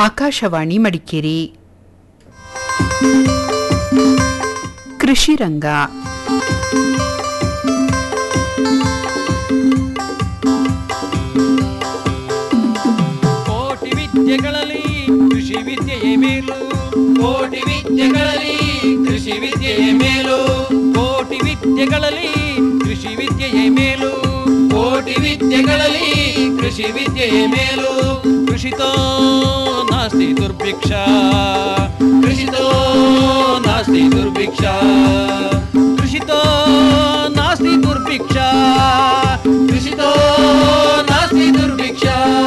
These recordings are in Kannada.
ಆಕಾಶವಾಣಿ ಮಡಿಕೇರಿ ಕೃಷಿ ರಂಗ ಕೋಟಿ ವಿದ್ಯೆಗಳಲ್ಲಿ ಕೃಷಿ ವಿದ್ಯೆಯೇ ಮೇಲು ಕೋಟಿ ವಿದ್ಯೆಗಳಲ್ಲಿ ಕೃಷಿ ವಿದ್ಯೆಯೇ ಮೇಲು ಕೋಟಿ ವಿದ್ಯೆಗಳಲ್ಲಿ ಕೃಷಿ ವಿದ್ಯೆಯೇ ಮೇಲು ಕೋಟಿ ವಿದ್ಯೆಗಳಲ್ಲಿ ಕೃಷಿ ವಿದ್ಯೆಯೇ ಮೇಲು ಕೃಷಿತೋ ನಾಸ್ತಿ ದುರ್ಭಿಕ್ಷ ಕೃಷಿತೋ ನಾಸ್ತಿ ದುರ್ಭಿಕ್ಷ ಕೃಷಿತೋ ನಾಸ್ತಿ ದುರ್ಭಿಕ್ಷ ಕೃಷಿತೋ ನಾಸ್ತಿ ದುರ್ಭಿಕ್ಷ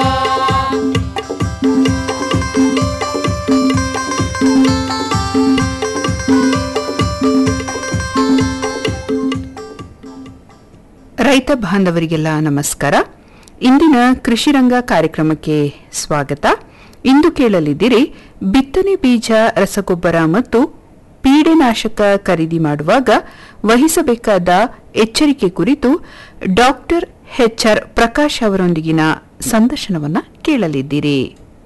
ರೈತ ಬಾಂಧವರಿಗೆಲ್ಲ ನಮಸ್ಕಾರ ಇಂದಿನ ಕೃಷಿ ರಂಗ ಕಾರ್ಯಕ್ರಮಕ್ಕೆ ಸ್ವಾಗತ ಇಂದು ಕೇಳಲಿದ್ದೀರಿ ಬಿತ್ತನೆ ಬೀಜ ರಸಗೊಬ್ಬರ ಮತ್ತು ಪೀಡೆನಾಶಕ ಖರೀದಿ ಮಾಡುವಾಗ ವಹಿಸಬೇಕಾದ ಎಚ್ಚರಿಕೆ ಕುರಿತು ಡಾಕ್ಟರ್ ಎಚ್ಆರ್ ಪ್ರಕಾಶ್ ಅವರೊಂದಿಗಿನ ಸಂದರ್ಶನವನ್ನ ಕೇಳಲಿದ್ದೀರಿ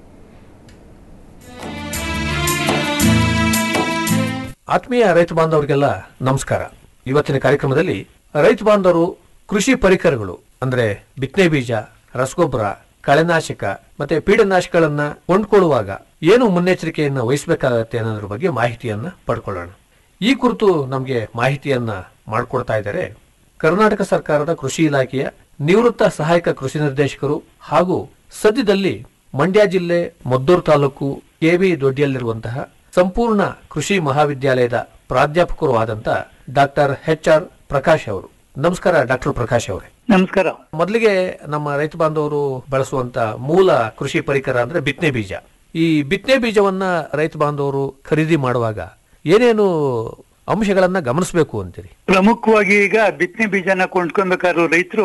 ಆತ್ಮೀಯ ರೈತ ಬಾಂಧವರಿಗೆಲ್ಲ ನಮಸ್ಕಾರ ಇವತ್ತಿನ ಕಾರ್ಯಕ್ರಮದಲ್ಲಿ ರೈತ ಬಾಂಧವರು ಕೃಷಿ ಪರಿಕರಗಳು ಅಂದ್ರೆ ಬಿತ್ತನೆ ಬೀಜ ರಸಗೊಬ್ಬರ ಕಳೆನಾಶಕ ಮತ್ತೆ ಪೀಡನಾಶಕಗಳನ್ನ ಕೊಂಡ್ಕೊಳ್ಳುವಾಗ ಏನು ಮುನ್ನೆಚ್ಚರಿಕೆಯನ್ನ ವಹಿಸಬೇಕಾಗತ್ತೆ ಅನ್ನೋದ್ರ ಬಗ್ಗೆ ಮಾಹಿತಿಯನ್ನ ಪಡ್ಕೊಳ್ಳೋಣ ಈ ಕುರಿತು ನಮಗೆ ಮಾಹಿತಿಯನ್ನ ಮಾಡಿಕೊಡ್ತಾ ಇದ್ದಾರೆ ಕರ್ನಾಟಕ ಸರ್ಕಾರದ ಕೃಷಿ ಇಲಾಖೆಯ ನಿವೃತ್ತ ಸಹಾಯಕ ಕೃಷಿ ನಿರ್ದೇಶಕರು ಹಾಗೂ ಸದ್ಯದಲ್ಲಿ ಮಂಡ್ಯ ಜಿಲ್ಲೆ ಮದ್ದೂರು ತಾಲೂಕು ಕೆವಿ ದೊಡ್ಡಿಯಲ್ಲಿರುವಂತಹ ಸಂಪೂರ್ಣ ಕೃಷಿ ಮಹಾವಿದ್ಯಾಲಯದ ಪ್ರಾಧ್ಯಾಪಕರು ಆದಂತ ಡಾಕ್ಟರ್ ಎಚ್ ಆರ್ ಪ್ರಕಾಶ್ ಅವರು ನಮಸ್ಕಾರ ಡಾಕ್ಟರ್ ಪ್ರಕಾಶ್ ಅವರೇ ನಮಸ್ಕಾರ ಮೊದಲಿಗೆ ನಮ್ಮ ರೈತ ಬಾಂಧವರು ಬಳಸುವಂತ ಮೂಲ ಕೃಷಿ ಪರಿಕರ ಅಂದ್ರೆ ಬಿತ್ತನೆ ಬೀಜ ಈ ಬಿತ್ತನೆ ಬೀಜವನ್ನ ರೈತ ಬಾಂಧವರು ಖರೀದಿ ಮಾಡುವಾಗ ಏನೇನು ಅಂಶಗಳನ್ನ ಗಮನಿಸಬೇಕು ಅಂತೀರಿ ಪ್ರಮುಖವಾಗಿ ಈಗ ಬಿತ್ತನೆ ಬೀಜನ ಕೊಂಡ್ಕೊಬೇಕಾದ್ರು ರೈತರು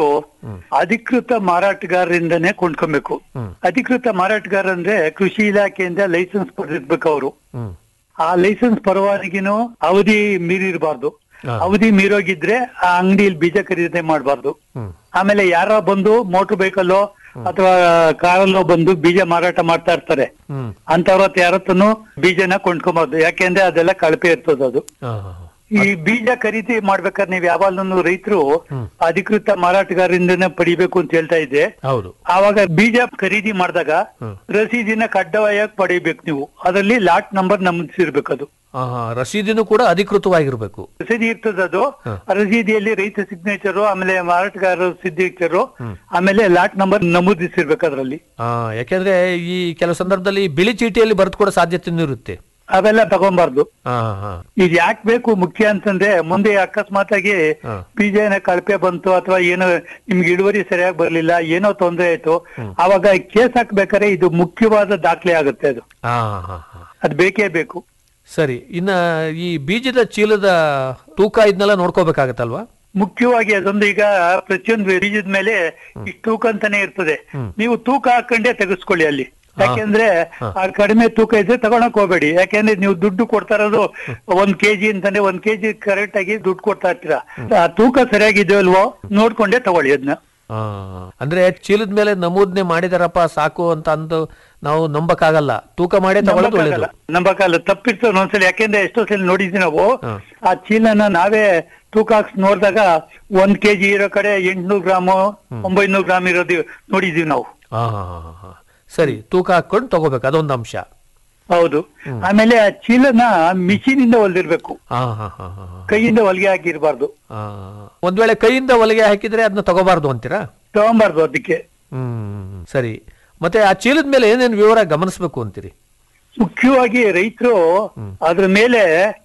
ಅಧಿಕೃತ ಮಾರಾಟಗಾರರಿಂದನೇ ಕೊಂಡ್ಕೊಬೇಕು ಹ್ಮ್. ಅಧಿಕೃತ ಮಾರಾಟಗಾರ ಅಂದ್ರೆ ಕೃಷಿ ಇಲಾಖೆಯಿಂದ ಲೈಸೆನ್ಸ್ ಪಡೆದಿರ್ಬೇಕು ಅವರು ಹ್ಮ್ ಆ ಲೈಸೆನ್ಸ್ ಪರವಾನಗಿನೂ ಅವಧಿ ಮೀರಿರಬಾರ್ದು ಹಾ. ಅವಧಿ ಮೀರೋಗಿದ್ರೆ ಆ ಅಂಗಡಿಯಲ್ಲಿ ಬೀಜ ಖರೀದಿ ಮಾಡಬಾರ್ದು ಹ್ಮ್ ಆಮೇಲೆ ಯಾರ ಬಂದು ಮೋಟರ್ ಬೈಕಲ್ಲೋ ಅಥವಾ ಕಾರಲ್ಲೋ ಬಂದು ಬೀಜ ಮಾರಾಟ ಮಾಡ್ತಾ ಇರ್ತಾರೆ ಹ್ಮ್ ಅಂತವ್ರ ಹತ್ರ ಯಾರತ್ತೂ ಬೀಜನ ಕೊಂಡ್ಕೊಬಾರ್ದು ಯಾಕೆಂದ್ರೆ ಅದೆಲ್ಲ ಕಳಪೆ ಇರ್ತದ ಅದು ಹಾ, ಹಾ, ಹಾ. ಈ ಬೀಜ ಖರೀದಿ ಮಾಡ್ಬೇಕಾದ್ರೆ ನೀವು ಯಾವಾಗ್ಲೂ ರೈತರು ಅಧಿಕೃತ ಮಾರಾಟಗಾರರಿಂದನೇ ಪಡಿಬೇಕು ಅಂತ ಹೇಳ್ತಾ ಇದ್ದೆ ಹೌದು ಆವಾಗ ಬೀಜ ಖರೀದಿ ಮಾಡಿದಾಗ ಹ್ಮ್. ರಸೀದಿನ ಕಡ್ಡಾಯವಾಗಿ ಪಡಿಬೇಕು ನೀವು ಅದರಲ್ಲಿ ಲಾಟ್ ನಂಬರ್ ನಮೂದಿಸಿರ್ಬೇಕು ಅದು ಹಾ, ಹಾ. ರಸೀದಿನೂ ಕೂಡ ಅಧಿಕೃತವಾಗಿರ್ಬೇಕು ರಸೀದಿ ಇರ್ತದ ಅದು ಹ್ಮ್. ಆ ರಸೀದಿಯಲ್ಲಿ ರೈತ ಸಿಗ್ನೇಚರು ಆಮೇಲೆ ಮಾರಾಟಗಾರರ ಸಿಗ್ನೇಚರು ಆಮೇಲೆ ಲಾಟ್ ನಂಬರ್ ನಮೂದಿಸಿರ್ಬೇಕು ಅದರಲ್ಲಿ ಆ, ಯಾಕೆಂದ್ರೆ ಈ ಕೆಲವು ಸಂದರ್ಭದಲ್ಲಿ ಬಿಳಿ ಚೀಟಿಯಲ್ಲಿ ಬರೆದು ಕೊಡೋ ಸಾಧ್ಯತೆನೂ ಇರುತ್ತೆ ಅವೆಲ್ಲ ತಗೊಂಬಾರ್ದು ಹಾ, ಹಾ. ಇದು ಯಾಕೆ ಬೇಕು ಮುಖ್ಯ ಅಂತಂದ್ರೆ ಮುಂದೆ ಅಕಸ್ಮಾತ್ ಆಗಿ ಹಾ. ಬೀಜ ಏನೋ ಕಳಪೆ ಬಂತು ಅಥವಾ ಏನೋ ನಿಮ್ಗೆ ಇಳುವರಿ ಸರಿಯಾಗಿ ಬರ್ಲಿಲ್ಲ ಏನೋ ತೊಂದರೆ ಆಯ್ತು ಅವಾಗ ಕೇಸ್ ಹಾಕ್ಬೇಕಾದ್ರೆ ಇದು ಮುಖ್ಯವಾದ ದಾಖಲೆ ಆಗುತ್ತೆ ಅದು ಹಾ, ಹಾ, ಹಾ. ಅದು ಬೇಕೇ ಬೇಕು ಸರಿ ಇನ್ನ ಈ ಬೀಜದ ಚೀಲದ ತೂಕ ಇದನ್ನೆಲ್ಲ ನೋಡ್ಕೋಬೇಕಾಗತ್ತಲ್ವಾ ಮುಖ್ಯವಾಗಿ ಅದೊಂದು ಈಗ ಪ್ರತಿಯೊಂದು ಬೀಜದ ಮೇಲೆ ಇಷ್ಟು ತೂಕ ಅಂತಾನೆ ಇರ್ತದೆ ನೀವು ತೂಕ ಹಾಕೊಂಡೇ ತೆಗೆಸ್ಕೊಳ್ಳಿ ಅಲ್ಲಿ ಯಾಕೆಂದ್ರೆ ಆ ಕಡಿಮೆ ತೂಕ ಇದ್ರೆ ತಗೊಳಕ್ ಹೋಗ್ಬೇಡಿ ಯಾಕೆಂದ್ರೆ ನೀವು ದುಡ್ಡು ಕೊಡ್ತಾ ಇರೋದು ಒಂದ್ ಕೆಜಿ ಅಂತಂದ್ರೆ ಒಂದ್ ಕೆಜಿ ಕರೆಕ್ಟ್ ಆಗಿ ದುಡ್ಡು ಕೊಡ್ತಾ ಇರ್ತೀರಾ ಆ ತೂಕ ಸರಿಯಾಗಿದೆಯೋ ಅಲ್ವೋ ನೋಡ್ಕೊಂಡೇ ತಗೊಳ್ಳಿ ಅದನ್ನ ಆ, ಅಂದ್ರೆ ಚೀಲದ ಮೇಲೆ ನಮೂದನೆ ಮಾಡಿದಾರಪ್ಪ ಸಾಕು ಅಂತ ಅಂದು ನಾವು ನಂಬಕ್ಕಾಗಲ್ಲ ತೂಕ ಮಾಡೇ ತಗೊಳ್ಳೋದು ಒಳ್ಳೇದು ನಂಬಕ್ಕಲ್ಲ ತಪ್ಪಿರ್ತದೆ ಒಂದ್ಸಲ ಯಾಕೆಂದ್ರೆ ಎಷ್ಟೋ ಸಲ ನೋಡಿದ್ವಿ ನಾವು ಹಾ. ಆ ಚೀಲನ ನಾವೇ ತೂಕ ಹಾಕ್ಸ್ ನೋಡಿದಾಗ ಒಂದ್ ಕೆಜಿ ಇರೋ ಕಡೆ ಎಂಟ್ನೂರು ಗ್ರಾಮು ಒಂಬೈನೂರು ಗ್ರಾಮ್ ಇರೋದು ನೋಡಿದೀವಿ ನಾವು ಹಾ, ಹಾ, ಹಾ, ಹಾ, ಹಾ. ಸರಿ ತೂಕ ಹಾಕೊಂಡು ತಗೋಬೇಕು ಅದೊಂದು ಅಂಶ ಹೌದು ಆಮೇಲೆ ಆ ಚೀಲನ ಮಿಷಿನ್ ಇಂದ ಹೊಲ್ದಿರ್ಬೇಕು ಹಾ, ಹಾ, ಹಾ, ಹಾ, ಹಾ. ಕೈಯಿಂದ ಹೊಲಿಗೆ ಹಾಕಿರ್ಬಾರ್ದು ಆ, ಒಂದ್ ವೇಳೆ ಕೈಯಿಂದ ಹೊಲಿಗೆ ಹಾಕಿದ್ರೆ ಅದನ್ನ ತಗೋಬಾರ್ದು ಅಂತೀರಾ ತಗೊಂಬಾರ್ದು ಅದಕ್ಕೆ ಹ್ಮ್ ಸರಿ ಮತ್ತೆ ಆ ಚೀಲದ ಮೇಲೆ ಏನೇನು ವಿವರ ಗಮನಿಸಬೇಕು ಅಂತೀರಿ ಮುಖ್ಯವಾಗಿ ರೈತರು ಅದ್ರ ಮೇಲೆ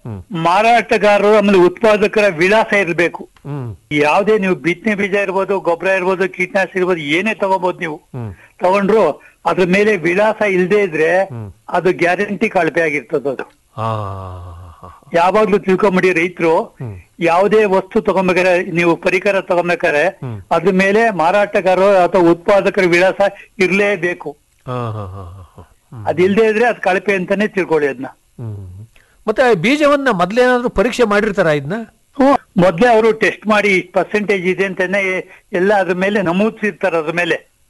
ಮಾರಾಟಗಾರರು ಆಮೇಲೆ ಉತ್ಪಾದಕರ ವಿಳಾಸ ಇರಬೇಕು ಹ್ಮ್ ಯಾವ್ದೇ ನೀವು ಬಿತ್ತನೆ ಬೀಜ ಇರ್ಬೋದು ಗೊಬ್ಬರ ಇರ್ಬೋದು ಕೀಟನಾಶಕ ಇರ್ಬೋದು ಏನೇ ತಗೋಬಹುದು ನೀವು ಹ್ಮ್ ತಗೊಂಡ್ರು ಅದ್ರ ಮೇಲೆ ವಿಳಾಸ ಇಲ್ದೇ ಇದ್ರೆ ಅದು ಗ್ಯಾರಂಟಿ ಕಳಪೆ ಆಗಿರ್ತದ ಅದು ಹಾ, ಹಾ, ಹಾ. ಯಾವಾಗ್ಲೂ ತಿಳ್ಕೊಂಬಿಡಿ ರೈತರು ಯಾವುದೇ ವಸ್ತು ತಗೊಂಬೇಕಾದ್ರೆ ನೀವು ಪರಿಕರ ತಗೊಂಬೇಕಾದ್ರೆ ಅದ್ರ ಮೇಲೆ ಮಾರಾಟಗಾರರು ಅಥವಾ ಉತ್ಪಾದಕರ ವಿಳಾಸ ಇರ್ಲೇಬೇಕು ಹಾ, ಹಾ, ಹಾ, ಹಾ, ಹಾ. ಅದಿಲ್ದೇ ಇದ್ರೆ ಅದ್ ಕಳಪೆ ಅಂತಾನೆ ತಿಳ್ಕೊಳ್ಳಿ ಅದನ್ನ ಹ್ಮ್. ಮತ್ತೆ ಬೀಜವನ್ನ ಮೊದ್ಲೇನಾದ್ರೂ ಪರೀಕ್ಷೆ ಮಾಡಿರ್ತಾರ ಇದನ್ನ ಮೊದ್ಲೇ ಅವರು ಟೆಸ್ಟ್ ಮಾಡಿ ಪರ್ಸೆಂಟೇಜ್ ಇದೆ ಅಂತಾನೆ ಎಲ್ಲ ಅದ್ರ ಮೇಲೆ ನಮೂದಿಸಿರ್ತಾರೆ ಅದ್ರ ಮೇಲೆ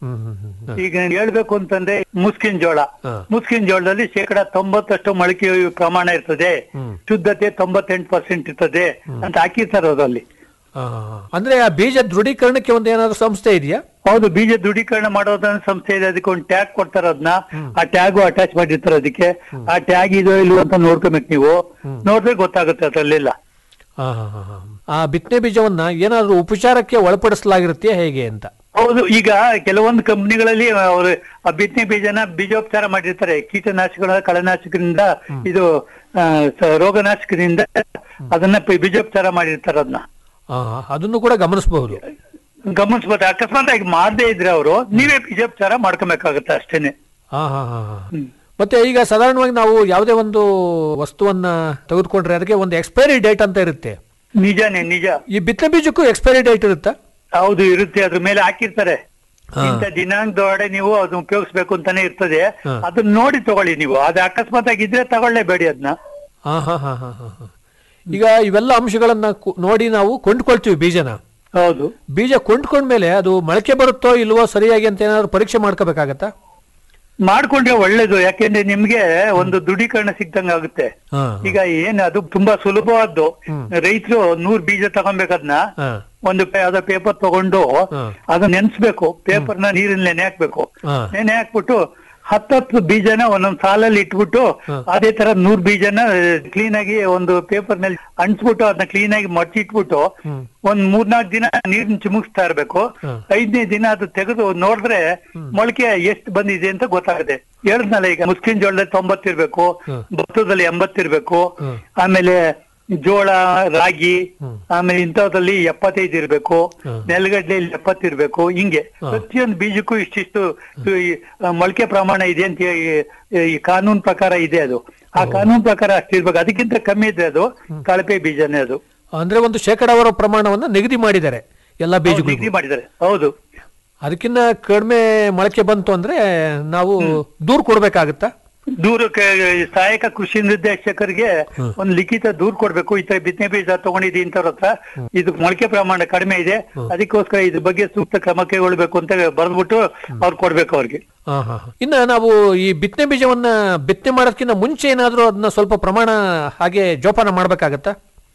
ಹ್ಮ್ ಹ್ಮ್ ಹ್ಮ್ ಹ್ಮ್. ಈಗ ಹೇಳ್ಬೇಕು ಅಂತಂದ್ರೆ ಮುಸ್ಕಿನ್ ಜೋಳ ಹಾ. ಮುಸ್ಕಿನ್ ಜೋಳದಲ್ಲಿ ಶೇಕಡ ತೊಂಬತ್ತಷ್ಟು ಮೊಳಕೆ ಪ್ರಮಾಣ ಇರ್ತದೆ ಹ್ಮ್. ಶುದ್ಧತೆ ತೊಂಬತ್ತೆಂಟು ಪರ್ಸೆಂಟ್ ಇರ್ತದೆ ಅಂತ ಹಾಕಿರ್ತಾರೆ ಅದರಲ್ಲಿ ಆ, ಅಂದ್ರೆ ಆ ಬೀಜ ದೃಢೀಕರಣಕ್ಕೆ ಒಂದು ಏನಾದ್ರು ಸಂಸ್ಥೆ ಇದೆಯಾ ಹೌದು ಬೀಜ ದೃಢೀಕರಣ ಮಾಡೋದನ್ನ ಸಂಸ್ಥೆ ಇದೆ ಅದಕ್ಕೆ ಒಂದು ಟ್ಯಾಗ್ ಕೊಡ್ತಾರೆ ಅದನ್ನ ಆ ಟ್ಯಾಗು ಅಟ್ಯಾಚ್ ಮಾಡಿರ್ತಾರೆ ಅದಕ್ಕೆ ಆ ಟ್ಯಾಗ್ ಇದೋ ಇಲ್ವೋ ಅಂತ ನೋಡ್ಕೊಬೇಕು ನೀವು ನೋಡಿದ್ರೆ ಗೊತ್ತಾಗುತ್ತೆ ಅದ್ರಲ್ಲೆಲ್ಲ ಆ, ಆ, ಆ, ಆ. ಆ ಬಿತ್ತನೆ ಬೀಜವನ್ನ ಏನಾದ್ರು ಉಪಚಾರಕ್ಕೆ ಒಳಪಡಿಸಲಾಗಿರುತ್ತೆ ಹೇಗೆ ಅಂತ ಹೌದು ಈಗ ಕೆಲವೊಂದು ಕಂಪನಿಗಳಲ್ಲಿ ಅವರು ಆ ಬಿತ್ತನೆ ಬೀಜನ ಬೀಜೋಪಚಾರ ಮಾಡಿರ್ತಾರೆ ಕೀಟನಾಶಕಗಳ ಕಳೆನಾಶಕದಿಂದ ಇದು ಆ, ಸ- ರೋಗನಾಶಕದಿಂದ ಅದನ್ನ ಪಿ- ಬೀಜೋಪಚಾರ ಮಾಡಿರ್ತಾರೆ ಅದನ್ನ ಆ, ಅದನ್ನು ಕೂಡ ಗಮನಿಸಬಹುದು ಗಮನಿಸ್ಬೋದು ಅಕಸ್ಮಾತ್ ಆಗಿ ಮಾಡದೇ ಇದ್ರೆ ಅವರು ನೀವೇ ಬೀಜೋಪಚಾರ ಮಾಡ್ಕೊಬೇಕಾಗತ್ತೆ ಅಷ್ಟೇನೆ ಹಾ ಹಾ ಹಾ ಹಾ. ಮತ್ತೆ ಈಗ ಸಾಧಾರಣವಾಗಿ ನಾವು ಯಾವುದೇ ಒಂದು ವಸ್ತುವನ್ನ ತೆಗೆದುಕೊಂಡ್ರೆ ಅದಕ್ಕೆ ಒಂದು ಎಕ್ಸ್ಪೈರಿ ಡೇಟ್ ಅಂತ ಇರುತ್ತೆ ನಿಜಾನೇ ನಿಜ ಈ ಬಿತ್ತನೆ ಬೀಜಕ್ಕೂ ಎಕ್ಸ್ಪೈರಿ ಡೇಟ್ ಇರುತ್ತಾ ಹೌದು ಇರುತ್ತೆ ಅದ್ರ ಮೇಲೆ ಹಾಕಿರ್ತಾರೆ ಹಾ. ಇಂಥ ದಿನಾಂಕದೊಳಗೆ ನೀವು ಅದನ್ನ ಉಪಯೋಗಿಸ್ಬೇಕು ಅಂತಾನೆ ಇರ್ತದೆ ಹಾ. ಅದನ್ನ ನೋಡಿ ತಗೊಳ್ಳಿ ನೀವು ಅದು ಅಕಸ್ಮಾತ್ ಆಗಿದ್ರೆ ತಗೊಳ್ಳೇಬೇಡಿ ಅದನ್ನ ಹಾ ಹಾ ಹಾ ಹಾ ಹಾ ಹಾ. ಈಗ ಇವೆಲ್ಲ ಅಂಶಗಳನ್ನ ಕು- ನೋಡಿ ನಾವು ಕೊಂಡ್ಕೊಳ್ತೀವಿ ಬೀಜನ ಹೌದು ಬೀಜ ಕೊಂಡ್ಕೊಂಡ್ಮೇಲೆ ಅದು ಮೊಳಕೆ ಬರುತ್ತೋ ಇಲ್ವೋ ಸರಿಯಾಗಿ ಅಂತ ಏನಾದ್ರು ಪರೀಕ್ಷೆ ಮಾಡ್ಕೋಬೇಕಾಗತ್ತಾ ಮಾಡ್ಕೊಂಡ್ರೆ ಒಳ್ಳೇದು ಯಾಕೆಂದ್ರೆ ನಿಮ್ಗೆ ಒಂದು ದೃಢೀಕರಣ ಸಿಕ್ದಂಗ ಆಗುತ್ತೆ ಹಾ ಈಗ ಏನ್ ಅದು ತುಂಬಾ ಸುಲಭವಾದ್ದು ರೈತರು ನೂರ್ ಬೀಜ ತಗೊಬೇಕದ್ನ ಹಾ ಒಂದು ಪೇ- ಯಾವ್ದೋ ಪೇಪರ್ ತಗೊಂಡು ಹಾ. ಅದನ್ನ ನೆನ್ಸ್ಬೇಕು ಪೇಪರ್ನ ನೀರಿನ ನೆನೆ ಹಾಕ್ಬೇಕು ಹಾ. ನೆನೆ ಹಾಕ್ಬಿಟ್ಟು ಹತ್ತತ್ತು ಬೀಜನ ಒಂದೊಂದ್ ಸಾಲಲ್ಲಿ ಇಟ್ಬಿಟ್ಟು ಅದೇ ತರ ನೂರ್ ಬೀಜನ ಕ್ಲೀನ್ ಆಗಿ ಒಂದು ಪೇಪರ್ ನಲ್ಲಿ ಅಂಟ್ಸ್ಬಿಟ್ಟು ಅದನ್ನ ಕ್ಲೀನ್ ಆಗಿ ಮಡ್ಚಿಟ್ಬಿಟ್ಟು ಒಂದ್ ಮೂರ್ನಾಲ್ಕು ದಿನ ನೀರ್ನ ಚಿಮುಕ್ಸ್ತಾ ಇರ್ಬೇಕು ಹ್ಮ್. ಐದನೇ ದಿನ ಅದು ತೆಗೆದು ನೋಡಿದ್ರೆ ಮೊಳಕೆ ಎಷ್ಟು ಬಂದಿದೆ ಅಂತ ಗೊತ್ತಾಗುತ್ತೆ ಹೇಳಿದ್ನಲ್ಲ ಈಗ ಮುಸ್ಕಿನ್ ಜೋಳದಲ್ಲಿ ತೊಂಬತ್ತಿರ್ಬೇಕು ಹ್ಮ್. ಭತ್ತದಲ್ಲಿ ಎಂಬತ್ತಿರ್ಬೇಕು ಹ್ಮ್. ಆಮೇಲೆ ಜೋಳ ರಾಗಿ ಹ್ಮ್. ಆಮೇಲೆ ಇಂಥದ್ರಲ್ಲಿ ಎಪ್ಪತ್ತೈದು ಇರ್ಬೇಕು ಹ್ಮ್. ನೆಲಗಡ್ಲೆಯಲ್ಲಿ ಎಪ್ಪತ್ತಿರ್ಬೇಕು ಹಿಂಗೆ ಹಾ. ಪ್ರತಿಯೊಂದು ಬೀಜಕ್ಕೂ ಇಷ್ಟಿಷ್ಟು ಈ, ಆ, ಮೊಳಕೆ ಪ್ರಮಾಣ ಇದೆ ಅಂತ ಈ- ಈ ಕಾನೂನು ಪ್ರಕಾರ ಇದೆ ಅದು ಆ ಕಾನೂನು ಪ್ರಕಾರ ಅಷ್ಟಿರ್ಬೇಕು ಅದಕ್ಕಿಂತ ಕಮ್ಮಿ ಇದ್ರೆ ಅದು ಕಳಪೆ ಬೀಜನೇ ಅದು ಅಂದ್ರೆ ಒಂದು ಶೇಕಡಾವಾರು ಪ್ರಮಾಣವನ್ನ ನಿಗದಿ ಮಾಡಿದ್ದಾರೆ ಎಲ್ಲ ಹೌದು, ಬೀಜಗಳು ನಿಗದಿ ಮಾಡಿದ್ದಾರೆ ಹೌದು ಅದಕ್ಕಿಂತ ಕಡಿಮೆ ಮೊಳಕೆ ಬಂತು ಅಂದ್ರೆ ನಾವು ದೂರ್ ಕೊಡ್ಬೇಕಾಗತ್ತಾ ದೂರ ಸಹಾಯಕ ಕೃಷಿ ನಿರ್ದೇಶಕರಿಗೆ ಒಂದು ಲಿಖಿತ ದೂರ್ ಕೊಡ್ಬೇಕು ಈ ತರ ಬಿತ್ತನೆ ಬೀಜ ತಗೊಂಡಿದ್ದೀನಿ ಇಂಥವ್ರ ಹತ್ರ ಇದು ಮೊಳಕೆ ಪ್ರಮಾಣ ಕಡಿಮೆ ಇದೆ ಅದಕ್ಕೋಸ್ಕರ ಇದ್ರ ಬಗ್ಗೆ ಸೂಕ್ತ ಕ್ರಮ ಕೈಗೊಳ್ಬೇಕು ಅಂತ ಬರ್ದ್ಬಿಟ್ಟು ಅವ್ರು ಕೊಡ್ಬೇಕು ಅವ್ರಿಗೆ ಹಾ, ಹಾ, ಹಾ. ಇನ್ನ ನಾವು ಈ ಬಿತ್ತನೆ ಬೀಜವನ್ನ ಬಿತ್ತನೆ ಮಾಡೋದಕ್ಕಿಂತ ಮುಂಚೆ ಏನಾದ್ರೂ ಅದನ್ನ ಸ್ವಲ್ಪ ಪ್ರಮಾಣ ಹಾಗೆ ಜೋಪಾನ ಮಾಡ್ಬೇಕಾಗತ್ತಾ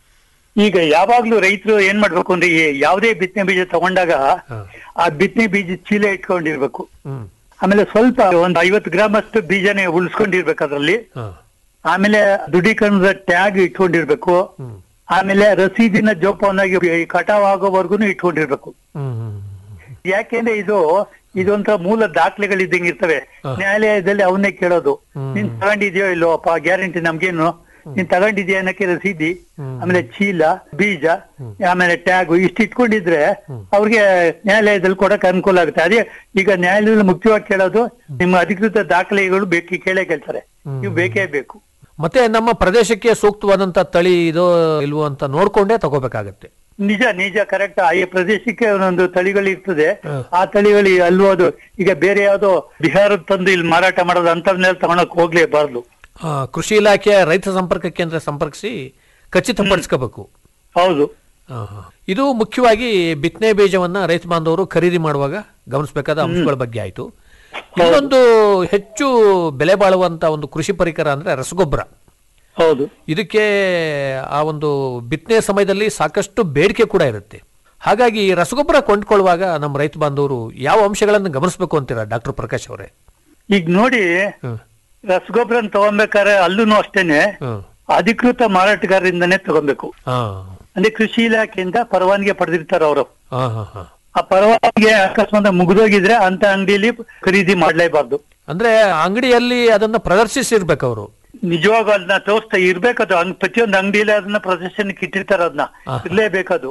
ಈಗ ಯಾವಾಗ್ಲೂ ರೈತರು ಏನ್ ಮಾಡ್ಬೇಕು ಅಂದ್ರೆ ಈ ಯಾವುದೇ ಬಿತ್ತನೆ ಬೀಜ ತಗೊಂಡಾಗ ಹಾ. ಆ ಬಿತ್ತನೆ ಬೀಜ ಚೀಲ ಇಟ್ಕೊಂಡಿರ್ಬೇಕು ಹ್ಮ್ ಆಮೇಲೆ ಸ್ವಲ್ಪ ಒಂದು ಐವತ್ತು ಗ್ರಾಮ್ ಅಷ್ಟು ಬೀಜನೇ ಉಳಿಸ್ಕೊಂಡಿರ್ಬೇಕು ಅದ್ರಲ್ಲಿ ಹಾ. ಆಮೇಲೆ ದೃಢೀಕರಣದ ಟ್ಯಾಗ್ ಇಟ್ಕೊಂಡಿರ್ಬೇಕು ಹ್ಮ್ ಆಮೇಲೆ ರಸೀದಿನ ಜೋಪಾನಾಗಿ ಈ ಕಟಾವ್ ಆಗೋವರೆಗೂ ಇಟ್ಕೊಂಡಿರ್ಬೇಕು ಹ್ಮ್ ಹ್ಮ್ ಯಾಕೆಂದ್ರೆ ಇದು ಇದೊಂಥರ ಮೂಲ ದಾಖಲೆಗಳಿದ್ದಂಗೆ ಇರ್ತವೆ ಹಾ. ನ್ಯಾಯಾಲಯದಲ್ಲಿ ಅವನ್ನೇ ಕೇಳೋದು ಹ್ಮ್. ನೀನ್ ತಗೊಂಡಿದ್ಯೋ ಇಲ್ಲೋ ಅಪ್ಪ ಗ್ಯಾರಂಟಿ ನಮ್ಗೇನು ನೀನ್ ತಗೊಂಡಿದ್ಯಾ ಅನ್ನಕ್ಕೆ ರಸೀದಿ ಹ್ಮ್. ಆಮೇಲೆ ಚೀಲ ಬೀಜ ಆಮೇಲೆ ಟ್ಯಾಗ್ ಇಷ್ಟು ಇಟ್ಕೊಂಡಿದ್ರೆ ಅವ್ರಿಗೆ ನ್ಯಾಯಾಲಯದಲ್ಲಿ ಕೊಡಕ್ ಅನುಕೂಲ ಆಗುತ್ತೆ ಅದೇ ಈಗ ನ್ಯಾಯಾಲಯದಲ್ಲಿ ಮುಖ್ಯವಾಗಿ ಕೇಳೋದು ನಿಮ್ಮ ಅಧಿಕೃತ ದಾಖಲೆಗಳು ಬೇಕು ಕೇಳೇ ಕೇಳ್ತಾರೆ ಇವು ಬೇಕೇ ಬೇಕು ಮತ್ತೆ ನಮ್ಮ ಪ್ರದೇಶಕ್ಕೆ ಸೂಕ್ತವಾದಂತ ತಳಿ ಇದೋ ಇಲ್ವೋ ಅಂತ ನೋಡ್ಕೊಂಡೇ ತಗೋಬೇಕಾಗತ್ತೆ ನಿಜ ನಿಜ ಕರೆಕ್ಟ್ ಈ ಪ್ರದೇಶಕ್ಕೆ ಒಂದೊಂದು ತಳಿಗಳು ಇರ್ತದೆ ಹ. ಆ ತಳಿಗಳು ಅಲ್ವೋ ಅದು ಈಗ ಬೇರೆ ಯಾವ್ದೋ ಬಿಹಾರದ ತಂದು ಇಲ್ಲಿ ಮಾರಾಟ ಮಾಡೋದು ಅಂತವ್ನೆಲ್ಲ ತಗೊಳಕ್ ಹೋಗ್ಲೇಬಾರ್ದು ಆ, ಕೃಷಿ ಇಲಾಖೆ ರೈತ ಸಂಪರ್ಕ ಕೇಂದ್ರ ಸಂಪರ್ಕಿಸಿ ಖಚಿತಪಡಿಸ್ಕೋಬೇಕು ಹೌದು ಆ, ಹಾ. ಇದು ಮುಖ್ಯವಾಗಿ ಬಿತ್ತನೆ ಬೀಜವನ್ನ ರೈತ ಬಾಂಧವರು ಖರೀದಿ ಮಾಡುವಾಗ ಗಮನಿಸಬೇಕಾದ ಅಂಶಗಳ ಬಗ್ಗೆ ಆಯ್ತು ಇನ್ನೊಂದು ಹೆಚ್ಚು ಬೆಲೆ ಬಾಳುವಂತ ಒಂದು ಕೃಷಿ ಪರಿಕರ ಅಂದ್ರೆ ರಸಗೊಬ್ಬರ ಹೌದು ಇದಕ್ಕೆ ಆ ಒಂದು ಬಿತ್ತನೆ ಸಮಯದಲ್ಲಿ ಸಾಕಷ್ಟು ಬೇಡಿಕೆ ಕೂಡ ಇರುತ್ತೆ ಹಾಗಾಗಿ ಈ ರಸಗೊಬ್ಬರ ಕೊಂಡ್ಕೊಳ್ಳುವಾಗ ನಮ್ಮ ರೈತ ಬಾಂಧವರು ಯಾವ ಅಂಶಗಳನ್ನು ಗಮನಿಸಬೇಕು ಅಂತೀರಾ ಡಾಕ್ಟರ್ ಪ್ರಕಾಶ್ ಅವರೇ ಈಗ ನೋಡಿ ಹ್ಮ್ ರಸಗೊಬ್ಬರನ್ ತಗೊಬೇಕಾದ್ರೆ ಅಲ್ಲೂ ಅಷ್ಟೇನೆ ಹ್ಮ್ ಅಧಿಕೃತ ಮಾರಾಟಗಾರರಿಂದನೇ ತಗೊಬೇಕು ಹಾ ಅಂದ್ರೆ ಕೃಷಿ ಇಲಾಖೆಯಿಂದ ಪರವಾನಗಿ ಪಡೆದಿರ್ತಾರ ಅವರು ಹಾ ಹಾ ಹಾ ಆ ಪರವಾನಗಿ ಅಕಸ್ಮಾತ್ ಮುಗಿದೋಗಿದ್ರೆ ಅಂತ ಅಂಗಡಿಯಲ್ಲಿ ಖರೀದಿ ಮಾಡ್ಲೇಬಾರ್ದು ಅಂದ್ರೆ ಅಂಗಡಿಯಲ್ಲಿ ಅದನ್ನ ಪ್ರದರ್ಶಿಸಿರ್ಬೇಕು ಅವರು ನಿಜವಾಗ ಅದನ್ನ ತೋರಿಸ್ತಾ ಇರ್ಬೇಕದು ಅಂಗ್ ಪ್ರತಿಯೊಂದು ಅಂಗಡಿಯಲ್ಲಿ ಅದನ್ನ ಪ್ರದರ್ಶನಕ್ಕೆ ಇಟ್ಟಿರ್ತಾರ ಅದನ್ನ ಆಹಾ. ಇರ್ಲೇಬೇಕದು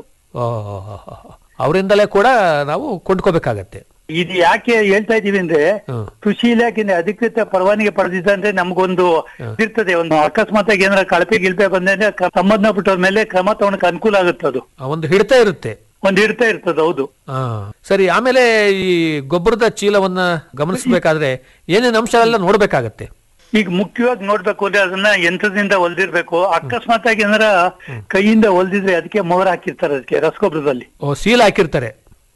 ಅವರಿಂದಲೇ ಕೂಡ ನಾವು ಕೊಂಡ್ಕೋಬೇಕಾಗತ್ತೆ ಇದು ಯಾಕೆ ಹೇಳ್ತಾ ಇದೀವಿ ಅಂದ್ರೆ ಹ್ಮ್. ಕೃಷಿ ಇಲಾಖೆಯಿಂದ ಅಧಿಕೃತ ಪರವಾನಗಿ ಪಡೆದಿದ್ದಂದ್ರೆ ನಮಗೊಂದು ಇರ್ತದೆ ಒಂದು ಅಕಸ್ಮಾತ್ ಆಗಿ ಏನಾರ ಕಳಪೆ ಗಿಲ್ಪೆ ಬಂದ್ರೆ ಕ- ಸಂಬಂಧಪಟ್ಟವ್ರ ಮೇಲೆ ಕ್ರಮ ತಗೊಳಕ್ ಅನುಕೂಲ ಆಗುತ್ತೆ ಅದು ಆ ಒಂದು ಹಿಡಿತ ಇರುತ್ತೆ ಒಂದ್ ಇರ್ತಾ ಇರ್ತದೆ ಹೌದು ಆ, ಸರಿ ಆಮೇಲೆ ಈ ಗೊಬ್ಬರದ ಚೀಲವನ್ನ ಗಮನಿಸಬೇಕಾದ್ರೆ ಏನೇನು ಅಂಶ ಎಲ್ಲ ನೋಡ್ಬೇಕಾಗತ್ತೆ ಈಗ ಮುಖ್ಯವಾಗಿ ನೋಡ್ಬೇಕು ಅಂದ್ರೆ ಅದನ್ನ ಯಂತ್ರದಿಂದ ಹೊಲ್ದಿರ್ಬೇಕು ಅಕಸ್ಮಾತ್ ಆಗಿ ಏನಾರ ಕೈಯಿಂದ ಹೊಲ್ದಿದ್ರೆ ಅದಕ್ಕೆ ಮೊಹರ್ ಹಾಕಿರ್ತಾರೆ ಅದಕ್ಕೆ ರಸಗೊಬ್ಬರದಲ್ಲಿ ಓ ಸೀಲ್ ಹಾಕಿರ್ತಾರೆ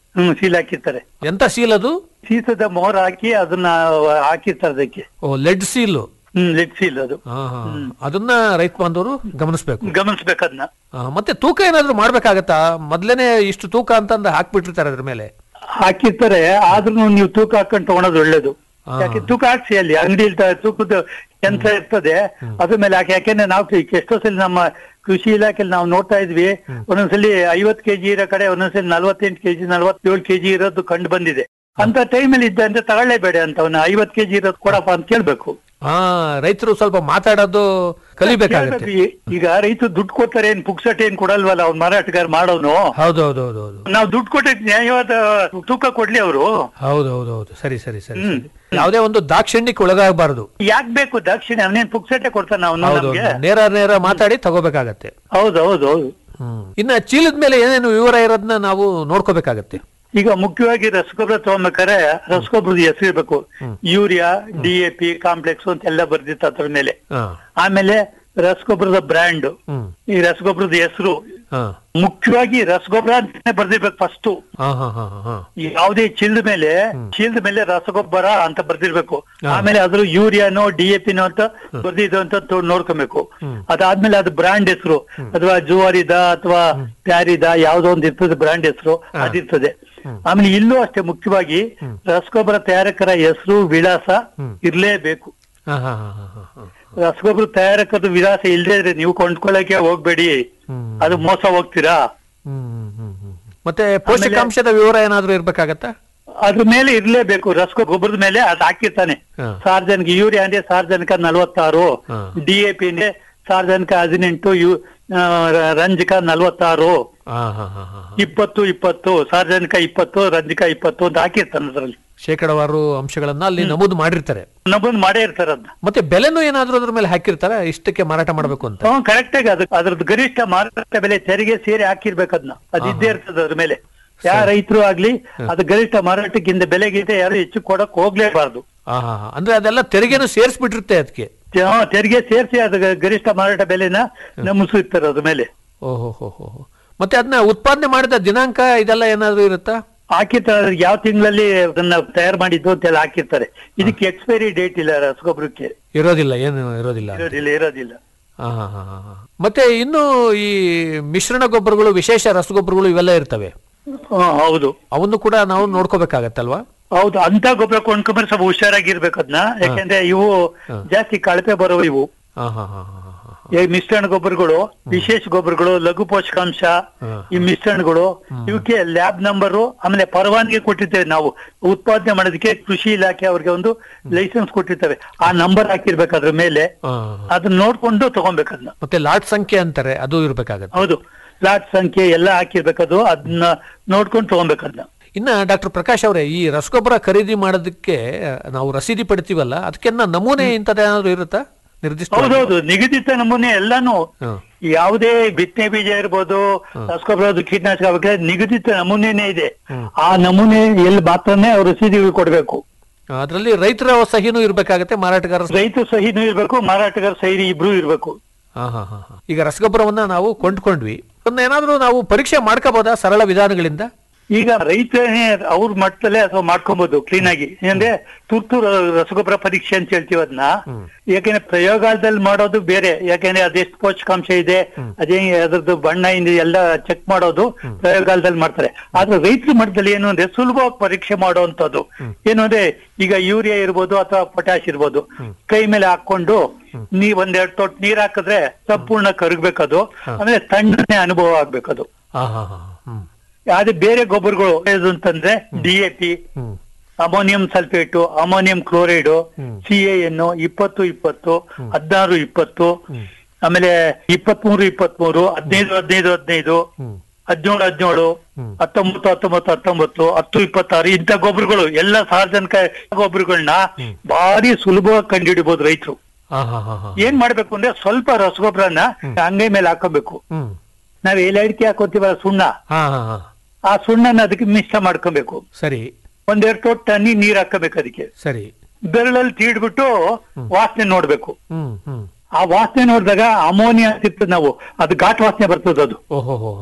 ಹ್ಮ್ ಸೀಲ್ ಹಾಕಿರ್ತಾರೆ ಎಂತ ಸೀಲ್ ಅದು ಸೀಸದ ಮೊಹರ್ ಹಾಕಿ ಅದನ್ನ ಹಾಕಿರ್ತಾರೆ ಅದಕ್ಕೆ ಓ lead seal hmm lead seal ಅದು ಹಾ ಹಾ ಅದನ್ನ ರೈತ ಬಾಂಧವರು ಗಮನಿಸ್ಬೇಕು ಗಮನಿಸ್ಬೇಕು ಅದನ್ನ ಆ, ಮತ್ತೆ ತೂಕ ಏನಾದ್ರು ಮಾಡ್ಬೇಕಾಗತ್ತಾ ಮೊದ್ಲೇನೆ ಇಷ್ಟು ತೂಕ ಅಂತಂದು ಹಾಕ್ಬಿಟ್ಟಿರ್ತಾರೆ ಅದ್ರ ಮೇಲೆ ಹಾಕಿರ್ತಾರೆ ಆದ್ರೂ ನೀವು ತೂಕ ಹಾಕೊಂಡು ತಗೊಳೋದು ಒಳ್ಳೇದು ಹಾ. ಯಾಕೆ ತೂಕ ಹಾಕ್ಸಿ ಅಲ್ಲಿ ಅಂಗಡಿ ತೂಕದ ಯಂತ್ರ ಇರ್ತದೆ ಅದ್ರ ಮೇಲೆ ಹಾಕಿ ಯಾಕೆಂದ್ರೆ ನಾವು ಎಷ್ಟೋ ಸಲ ನಮ್ಮ ಕೃಷಿ ಇಲಾಖೆಯಲ್ಲಿ ನಾವು ನೋಡ್ತಾ ಇದ್ವಿ ಒಂದೊಂದ್ಸಲಿ ಐವತ್ ಕೆಜಿ ಇರೋ ಕಡೆ ಒಂದೊಂದ್ಸಲಿ ನಲ್ವತ್ತೆಂಟು ಕೆಜಿ ನಲ್ವತ್ತೇಳು ಕೆಜಿ ಇರೋದು ಕಂಡು ಬಂದಿದೆ ಅಂತ ಟೈಮಲ್ಲಿ ಇದ್ದ ಅಂದ್ರೆ ತಗೊಳ್ಳೇಬೇಡ ಅಂತ ಅವನ ಐವತ್ ಕೆಜಿ ಇರೋದು ಕೊಡಪ್ಪ ಅಂತ ಕೇಳ್ಬೇಕು ಹಾ ರೈತರು ಸ್ವಲ್ಪ ಮಾತಾಡೋದು ಕಲಿಬೇಕಾಗತ್ತೆ ಕೇಳ್ಬೇಕು. ಈ- ಈಗ ರೈತರು ದುಡ್ಡು ಕೊಡ್ತಾರೆ ಏನ್ ಪುಕ್ಸಟ್ ಏನ್ ಕೊಡಲ್ವಲ್ಲ ಅವ್ನ ಮಾರಾಟಗಾರ ಮಾಡೋನು ಹೌದು ಹೌದು ಹೌದು ಹೌದು ನಾವು ದುಡ್ಡು ಕೊಟ್ಟಕ್ಕೆ ನ್ಯಾಯವಾದ ತೂಕ ಕೊಡ್ಲಿ ಅವರು ಹೌದು ಹೌದು ಹೌದು ಸರಿ ಸರಿ ಸರಿ ಸರಿ ಯಾವುದೇ ಒಂದು ದಾಕ್ಷಿಣ್ಯಕ್ಕೆ ಒಳಗಾಗಬಾರದು ಯಾಕ್ ಬೇಕು ದಕ್ಷಿಣ ಅವನೇನ್ ಪುಕ್ಸಟೆ ಕೊಡ್ತಾನ ಅವನು ಹೌದು ನಮ್ಗೆ ನೇರ ನೇರ ಮಾತಾಡಿ ತಗೋಬೇಕಾಗತ್ತೆ ಹೌದು ಹೌದು ಹೌದು ಹ್ಮ್ ಇನ್ನ ಚೀಲದ ಮೇಲೆ ಏನೇನು ವಿವರ ಇರೋದನ್ನ ನಾವು ನೋಡ್ಕೋಬೇಕಾಗತ್ತೆ ಈಗ ಮುಖ್ಯವಾಗಿ ರಸಗೊಬ್ಬರ ತಗೊಂಬೇಕಾರೆ ರಸಗೊಬ್ಬರದ ಹೆಸರು ಇರ್ಬೇಕು urea D A P complex ಅಂತ ಎಲ್ಲ ಬರ್ದಿತ್ತು ಅದ್ರ ಮೇಲೆ ಹಾ ಆಮೇಲೆ ರಸಗೊಬ್ಬರದ ಬ್ರ್ಯಾಂಡ್ ಹ್ಮ್ ಈ ರಸಗೊಬ್ಬರದ ಹೆಸರು ಹಾ ಮುಖ್ಯವಾಗಿ ರಸಗೊಬ್ಬರ ಅಂತಾನೆ ಬರ್ದಿರ್ಬೇಕು ಫಸ್ಟ್ ಹಾ ಹಾ ಹಾ ಹಾ ಯಾವುದೇ ಚೀಲದ ಮೇಲೆ ಚೀಲದ ಮೇಲೆ ರಸಗೊಬ್ಬರ ಅಂತ ಬರ್ದಿರ್ಬೇಕು ಹಾ. ಆಮೇಲೆ ಅದ್ರ ಯೂರಿಯಾನೋ ಡಿ ಎ ಪಿನೋ ಅಂತ ಬರ್ದಿದ್ದು ಅಂತ ತೋ- ನೋಡ್ಕೊಬೇಕು ಅದಾದ್ಮೇಲೆ ಅದು ಬ್ರಾಂಡ್ ಹೆಸರು ಅಥವಾ ಜುವಾರಿದ ಅಥವಾ ಪ್ಯಾರಿದ ಯಾವ್ದೋ ಒಂದು ಇರ್ತದೆ ಬ್ರಾಂಡ್ ಹೆಸರು ಅದಿರ್ತದೆ ಆಮೇಲೆ ಇಲ್ಲೂ ಅಷ್ಟೇ ಮುಖ್ಯವಾಗಿ ರಸಗೊಬ್ಬರ ತಯಾರಕರ ಹೆಸರು ವಿಳಾಸ ಇರ್ಲೇಬೇಕು ಹಾ ಹಾ ಹಾ ಹಾ ಹಾ ಹಾ ರಸಗೊಬ್ಬರ ತಯಾರಕದ ವಿಳಾಸ ಇಲ್ಲದೆ ಇದ್ರೆ ನೀವು ಕೊಂಡ್ಕೊಳ್ಳಕ್ಕೆ ಹೋಗ್ಬೇಡಿ ಹ್ಮ್. ಅದು ಮೋಸ ಹೋಗ್ತೀರಾ ಹ್ಮ್ ಹ್ಮ್ ಹ್ಮ್ ಹ್ಮ್. ಮತ್ತೆ ಪೋಷಕಾಂಶದ ವಿವರ ಏನಾದ್ರೂ ಇರ್ಬೇಕಾಗತ್ತಾ ಅದ್ರ ಮೇಲೆ ಇರ್ಲೇಬೇಕು ರಸಗೊ ಗೊಬ್ಬರದ ಮೇಲೆ ಅದು ಹಾಕಿರ್ತಾನೆ ಹಾ. ಸಾರ್ವಜನಿಕ ಯೂರಿಯಾ ಅಂದ್ರೆ ಸಾರ್ವಜನಿಕ ನಲವತ್ತಾರು ಹಾ. ಡಿ ಎ ಪಿ ಅಂದ್ರೆ ಸಾರ್ವಜನಿಕ ಹದಿನೆಂಟು ಯು ಆ, ರ- ರಂಜಕ ನಲವತ್ತಾರು ಹಾ ಹಾ ಹಾ ಹಾ ಹಾ. ಇಪ್ಪತ್ತು ಇಪ್ಪತ್ತು ಸಾರ್ವಜನಿಕ ಇಪ್ಪತ್ತು ರಂಜಕ ಇಪ್ಪತ್ತು ಅಂತ ಹಾಕಿರ್ತಾನೆ ಅದ್ರಲ್ಲಿ ಶೇಕಡವಾರು ಅಂಶಗಳನ್ನ ಅಲ್ಲಿ ನಮೂದು ಮಾಡಿರ್ತಾರೆ ನಮ್ಮೊಂದು ಮಾಡೇ ಇರ್ತಾರೆ ಅದನ್ನ ಮತ್ತೆ ಬೆಲೆನೂ ಏನಾದ್ರೂ ಅದ್ರ ಮೇಲೆ ಹಾಕಿರ್ತಾರ ಇಷ್ಟಕ್ಕೆ ಮಾರಾಟ ಮಾಡ್ಬೇಕು ಅಂತ ಹ್ಮ್ ಕರೆಕ್ಟ್ ಆಗಿ ಅದು ಅದ್ರದ್ದು ಗರಿಷ್ಠ ಮಾರುಕಟ್ಟೆ ಬೆಲೆ ತೆರಿಗೆ ಸೇರಿ ಹಾಕಿರ್ಬೇಕು ಅದನ್ನ ಅದು ಇದ್ದೇ ಇರ್ತದೆ ಅದ್ರ ಮೇಲೆ ಯಾವ ರೈತರು ಆಗ್ಲಿ ಅದು ಗರಿಷ್ಠ ಮಾರಾಟಕ್ಕಿಂತ ಬೆಲೆಗಿಂತ ಯಾರು ಹೆಚ್ಚು ಕೊಡಕ್ ಹೋಗ್ಲೇಬಾರ್ದು ಹಾ ಹಾ ಹಾ. ಅಂದ್ರೆ ಅದೆಲ್ಲ ತೆರಿಗೆನು ಸೇರಿಸ್ಬಿಟ್ಟಿರುತ್ತೆ ಅದಕ್ಕೆ ತೆ- ತೆರಿಗೆ ಸೇರಿಸಿ ಅದು ಗರಿಷ್ಠ ಮಾರಾಟ ಬೆಲೆನ ನಮೂಸಿರ್ತಾರೆ ಅದ್ರ ಮೇಲೆ ಓಹೋ ಹೋ ಹೋ ಹೋ. ಮತ್ತೆ ಅದನ್ನ ಉತ್ಪಾದನೆ ಮಾಡಿದ ದಿನಾಂಕ ಇದೆಲ್ಲ ಏನಾದ್ರೂ ಇರುತ್ತಾ ಹಾಕಿರ್ತಾರೆ ಯಾವ ತಿಂಗಳಲ್ಲಿ ಅದನ್ನ ತಯಾರು ಮಾಡಿದ್ದು ಅಂತೆಲ್ಲ ಹಾಕಿರ್ತಾರೆ ಇದಕ್ಕೆ ಎಕ್ಸ್ಪೈರಿ ಡೇಟ್ ಇಲ್ಲ ರಸಗೊಬ್ಬರಕ್ಕೆ ಇರೋದಿಲ್ಲ ಏನು ಇರೋದಿಲ್ಲ ಇರೋದಿಲ್ಲ ಇರೋದಿಲ್ಲ ಹಾ ಹಾ ಹಾ ಹಾ ಹಾ. ಮತ್ತೆ ಇನ್ನು ಈ ಮಿಶ್ರಣ ಗೊಬ್ಬರಗಳು ವಿಶೇಷ ರಸಗೊಬ್ಬರಗಳು ಇವೆಲ್ಲ ಇರ್ತವೆ ಹ್ಮ್, ಹೌದು ಅವನ್ನು ಕೂಡ ನಾವು ನೋಡ್ಕೋಬೇಕಾಗತ್ತಲ್ವಾ ಹೌದು ಅಂತ ಗೊಬ್ಬರ ಕೊಂಡ್ಕೊಂಡ್ರೆ ಸ್ವಲ್ಪ ಹುಷಾರಾಗಿರ್ಬೇಕು ಅದನ್ನ ಯಾಕಂದ್ರೆ ಇವು ಜಾಸ್ತಿ ಕಳಪೆ ಬರೋವು ಇವು ಹಾ ಹಾ ಹಾ ಹಾ ಹಾ ಹಾ. ಈ ಮಿಶ್ರಣ ಗೊಬ್ಬರಗಳು ವಿಶೇಷ ಗೊಬ್ಬರಗಳು ಲಘು ಪೋಷಕಾಂಶ ಹ್ಮ್. ಈ ಮಿಶ್ರಣಗಳು ಇವಕ್ಕೆ ಲ್ಯಾಬ್ ನಂಬರು ಆಮೇಲೆ ಪರವಾನಗಿ ಕೊಟ್ಟಿರ್ತೇವೆ ನಾವು ಉತ್ಪಾದನೆ ಮಾಡೋದಕ್ಕೆ ಕೃಷಿ ಇಲಾಖೆ ಅವ್ರಿಗೆ ಒಂದು ಲೈಸೆನ್ಸ್ ಕೊಟ್ಟಿರ್ತೇವೆ ಆ ನಂಬರ್ ಹಾಕಿರ್ಬೇಕು ಅದ್ರ ಮೇಲೆ ಹಾ. ಅದನ್ನ ನೋಡ್ಕೊಂಡು ತಗೊಬೇಕು ಅದನ್ನ ಮತ್ತೆ ಲಾಟ್ ಸಂಖ್ಯೆ ಅಂತಾರೆ ಅದು ಇರ್ಬೇಕಾಗತ್ತೆ ಹೌದು ಲಾಟ್ ಸಂಖ್ಯೆ ಎಲ್ಲ ಹಾಕಿರ್ಬೇಕದು ಅದನ್ನ ನೋಡ್ಕೊಂಡು ತಗೊಬೇಕು ಅದನ್ನ ಇನ್ನ ಡಾಕ್ಟರ್ ಪ್ರಕಾಶ್ ಅವರೇ ಈ ರಸಗೊಬ್ಬರ ಖರೀದಿ ಮಾಡೋದಕ್ಕೆ ನಾವು ರಸೀದಿ ಪಡ್ತೀವಲ್ಲ ಅದಕ್ಕೆನ್ನ ನಮೂನೆ ಇಂಥದ್ದೇನಾದ್ರೂ ಇರುತ್ತಾ ನಿರ್ದಿಷ್ಟ ಹೌದೌದು ನಿಗದಿತ ನಮೂನೆ ಎಲ್ಲಾನು ಹ್ಮ್. ಯಾವುದೇ ಬಿತ್ತನೆ ಬೀಜ ಇರ್ಬೋದು ರಸಗೊಬ್ಬರ ಕೀಟನಾಶಕ ಆಗ್ಬೇಕಾದ್ರೆ ನಿಗದಿತ ನಮೂನೆನೇ ಇದೆ ಆ ನಮೂನೆ ಎಲ್ಲಿ ಮಾತ್ರನೇ ಅವ್ರು ರಸೀದಿಗಳು ಕೊಡ್ಬೇಕು ಅದರಲ್ಲಿ ರೈತರ ಸಹಿನೂ ಇರ್ಬೇಕಾಗತ್ತೆ ಮಾರಾಟಗಾರ ಸ- ರೈತ ಸಹಿನೂ ಇರ್ಬೇಕು ಮಾರಾಟಗಾರ ಸಹಿ ಇಬ್ರು ಇರ್ಬೇಕು ಹಾ ಹಾ ಹಾ ಹಾ. ಈಗ ರಸಗೊಬ್ಬರವನ್ನ ನಾವು ಕೊಂಡ್ಕೊಂಡ್ವಿ ಅದನ್ನ ಏನಾದ್ರೂ ನಾವು ಪರೀಕ್ಷೆ ಮಾಡ್ಕೋಬಹುದಾ ಸರಳ ವಿಧಾನಗಳಿಂದ ಈಗ ರೈತನೇ ಅವ್ರ ಮಟ್ಟದಲ್ಲೇ ಅಥವಾ ಮಾಡ್ಕೊಬಹುದು ಕ್ಲೀನ್ ಆಗಿ ಅಂದ್ರೆ ತುರ್ತು ರ- ರಸಗೊಬ್ಬರ ಪರೀಕ್ಷೆ ಅಂತ ಹೇಳ್ತೀವಿ ಅದನ್ನ ಯಾಕೆಂದ್ರೆ ಪ್ರಯೋಗಾಲಯದಲ್ಲಿ ಮಾಡೋದು ಬೇರೆ ಯಾಕೆಂದ್ರೆ ಅದೆಷ್ಟು ಪೋಷಕಾಂಶ ಇದೆ ಅದೇ ಅದ್ರದ್ದು ಬಣ್ಣ ಇಂದ ಎಲ್ಲ ಚೆಕ್ ಮಾಡೋದು ಪ್ರಯೋಗಾಲಯದಲ್ಲಿ ಮಾಡ್ತಾರೆ ಆದ್ರೆ ರೈತರ ಮಟ್ಟದಲ್ಲಿ ಏನು ಅಂದ್ರೆ ಸುಲಭವಾಗಿ ಪರೀಕ್ಷೆ ಮಾಡುವಂತದ್ದು ಏನು ಅಂದ್ರೆ ಈಗ ಯೂರಿಯಾ ಇರ್ಬೋದು ಅಥವಾ ಪೊಟ್ಯಾಶ್ ಇರ್ಬೋದು ಕೈ ಮೇಲೆ ಹಾಕೊಂಡು ನೀ ಒಂದೆರಡು ತೊಟ್ಟು ನೀರ್ ಹಾಕಿದ್ರೆ ಸಂಪೂರ್ಣ ಕರಗ್ಬೇಕದು ಆಮೇಲೆ ತಣ್ಣನೆ ಅನುಭವ ಆಗ್ಬೇಕದು ಹಾ ಹಾ ಹಾ ಹ್ಮ್ ಅದೇ ಬೇರೆ ಗೊಬ್ಬರಗಳು ಯಾವ್ದು ಅಂತಂದ್ರೆ D A P hmm ammonium sulphate ammonium chloride C N ಇಪ್ಪತ್ತು ಇಪ್ಪತ್ತು ಹದಿನಾರು ಇಪ್ಪತ್ತು ಆಮೇಲೆ ಇಪ್ಪತ್ಮೂರು ಇಪ್ಪತ್ಮೂರು ಹದಿನೈದು ಹದಿನೈದು ಹದಿನೈದು ಹ್ಮ್ ಹದಿನೇಳು ಹದಿನೇಳು ಹ್ಮ್. ಹತ್ತೊಂಬತ್ತು ಹತ್ತೊಂಬತ್ತು ಹತ್ತೊಂಬತ್ತು ಹತ್ತು ಇಪ್ಪತ್ತಾರು ಇಂಥ ಗೊಬ್ಬರಗಳು ಎಲ್ಲ ಸಾರ್ವಜನಿಕ ಗೊಬ್ಬರಗಳನ್ನ ಭಾರಿ ಸುಲಭವಾಗಿ ಕಂಡುಹಿಡಿಬಹುದು ರೈತರು ಹಾ ಹಾ ಹಾ ಹಾ ಏನ್ ಮಾಡ್ಬೇಕು ಅಂದ್ರೆ ಸ್ವಲ್ಪ ರಸಗೊಬ್ಬರನ ಅಂಗೈ ಮೇಲೆ ಹಾಕೋಬೇಕು ಹ್ಮ್ ನಾವ್ ಎಲೆ ಅಡಿಕೆ ಹಾಕೋತೀವಲ್ಲ ಸುಣ್ಣ ಹಾ ಹಾ ಹಾ ಆ ಸುಣ್ಣನ ಅದಕ್ಕೆ ಮಿಶ್ರ ಮಾಡ್ಕೋಬೇಕು ಸರಿ ಒಂದೆರಡು ತೊಟ್ಟು ತಣ್ಣಿ ನೀರ್ ಹಾಕಬೇಕು ಅದಕ್ಕೆ ಸರಿ ಬೆರಳಲ್ಲಿ ತೀಡ್ಬಿಟ್ಟು ವಾಸನೆ ನೋಡ್ಬೇಕು ಹ್ಮ್ ಹ್ಮ್ ಆ ವಾಸನೆ ನೋಡಿದಾಗ ಅಮೋನಿಯಾ ಸಿಗ್ತದೆ ನಾವು ಅದು ಘಾಟ್ ವಾಸನೆ ಬರ್ತದೆ ಅದು ಓಹೋ ಹೋ ಹಾ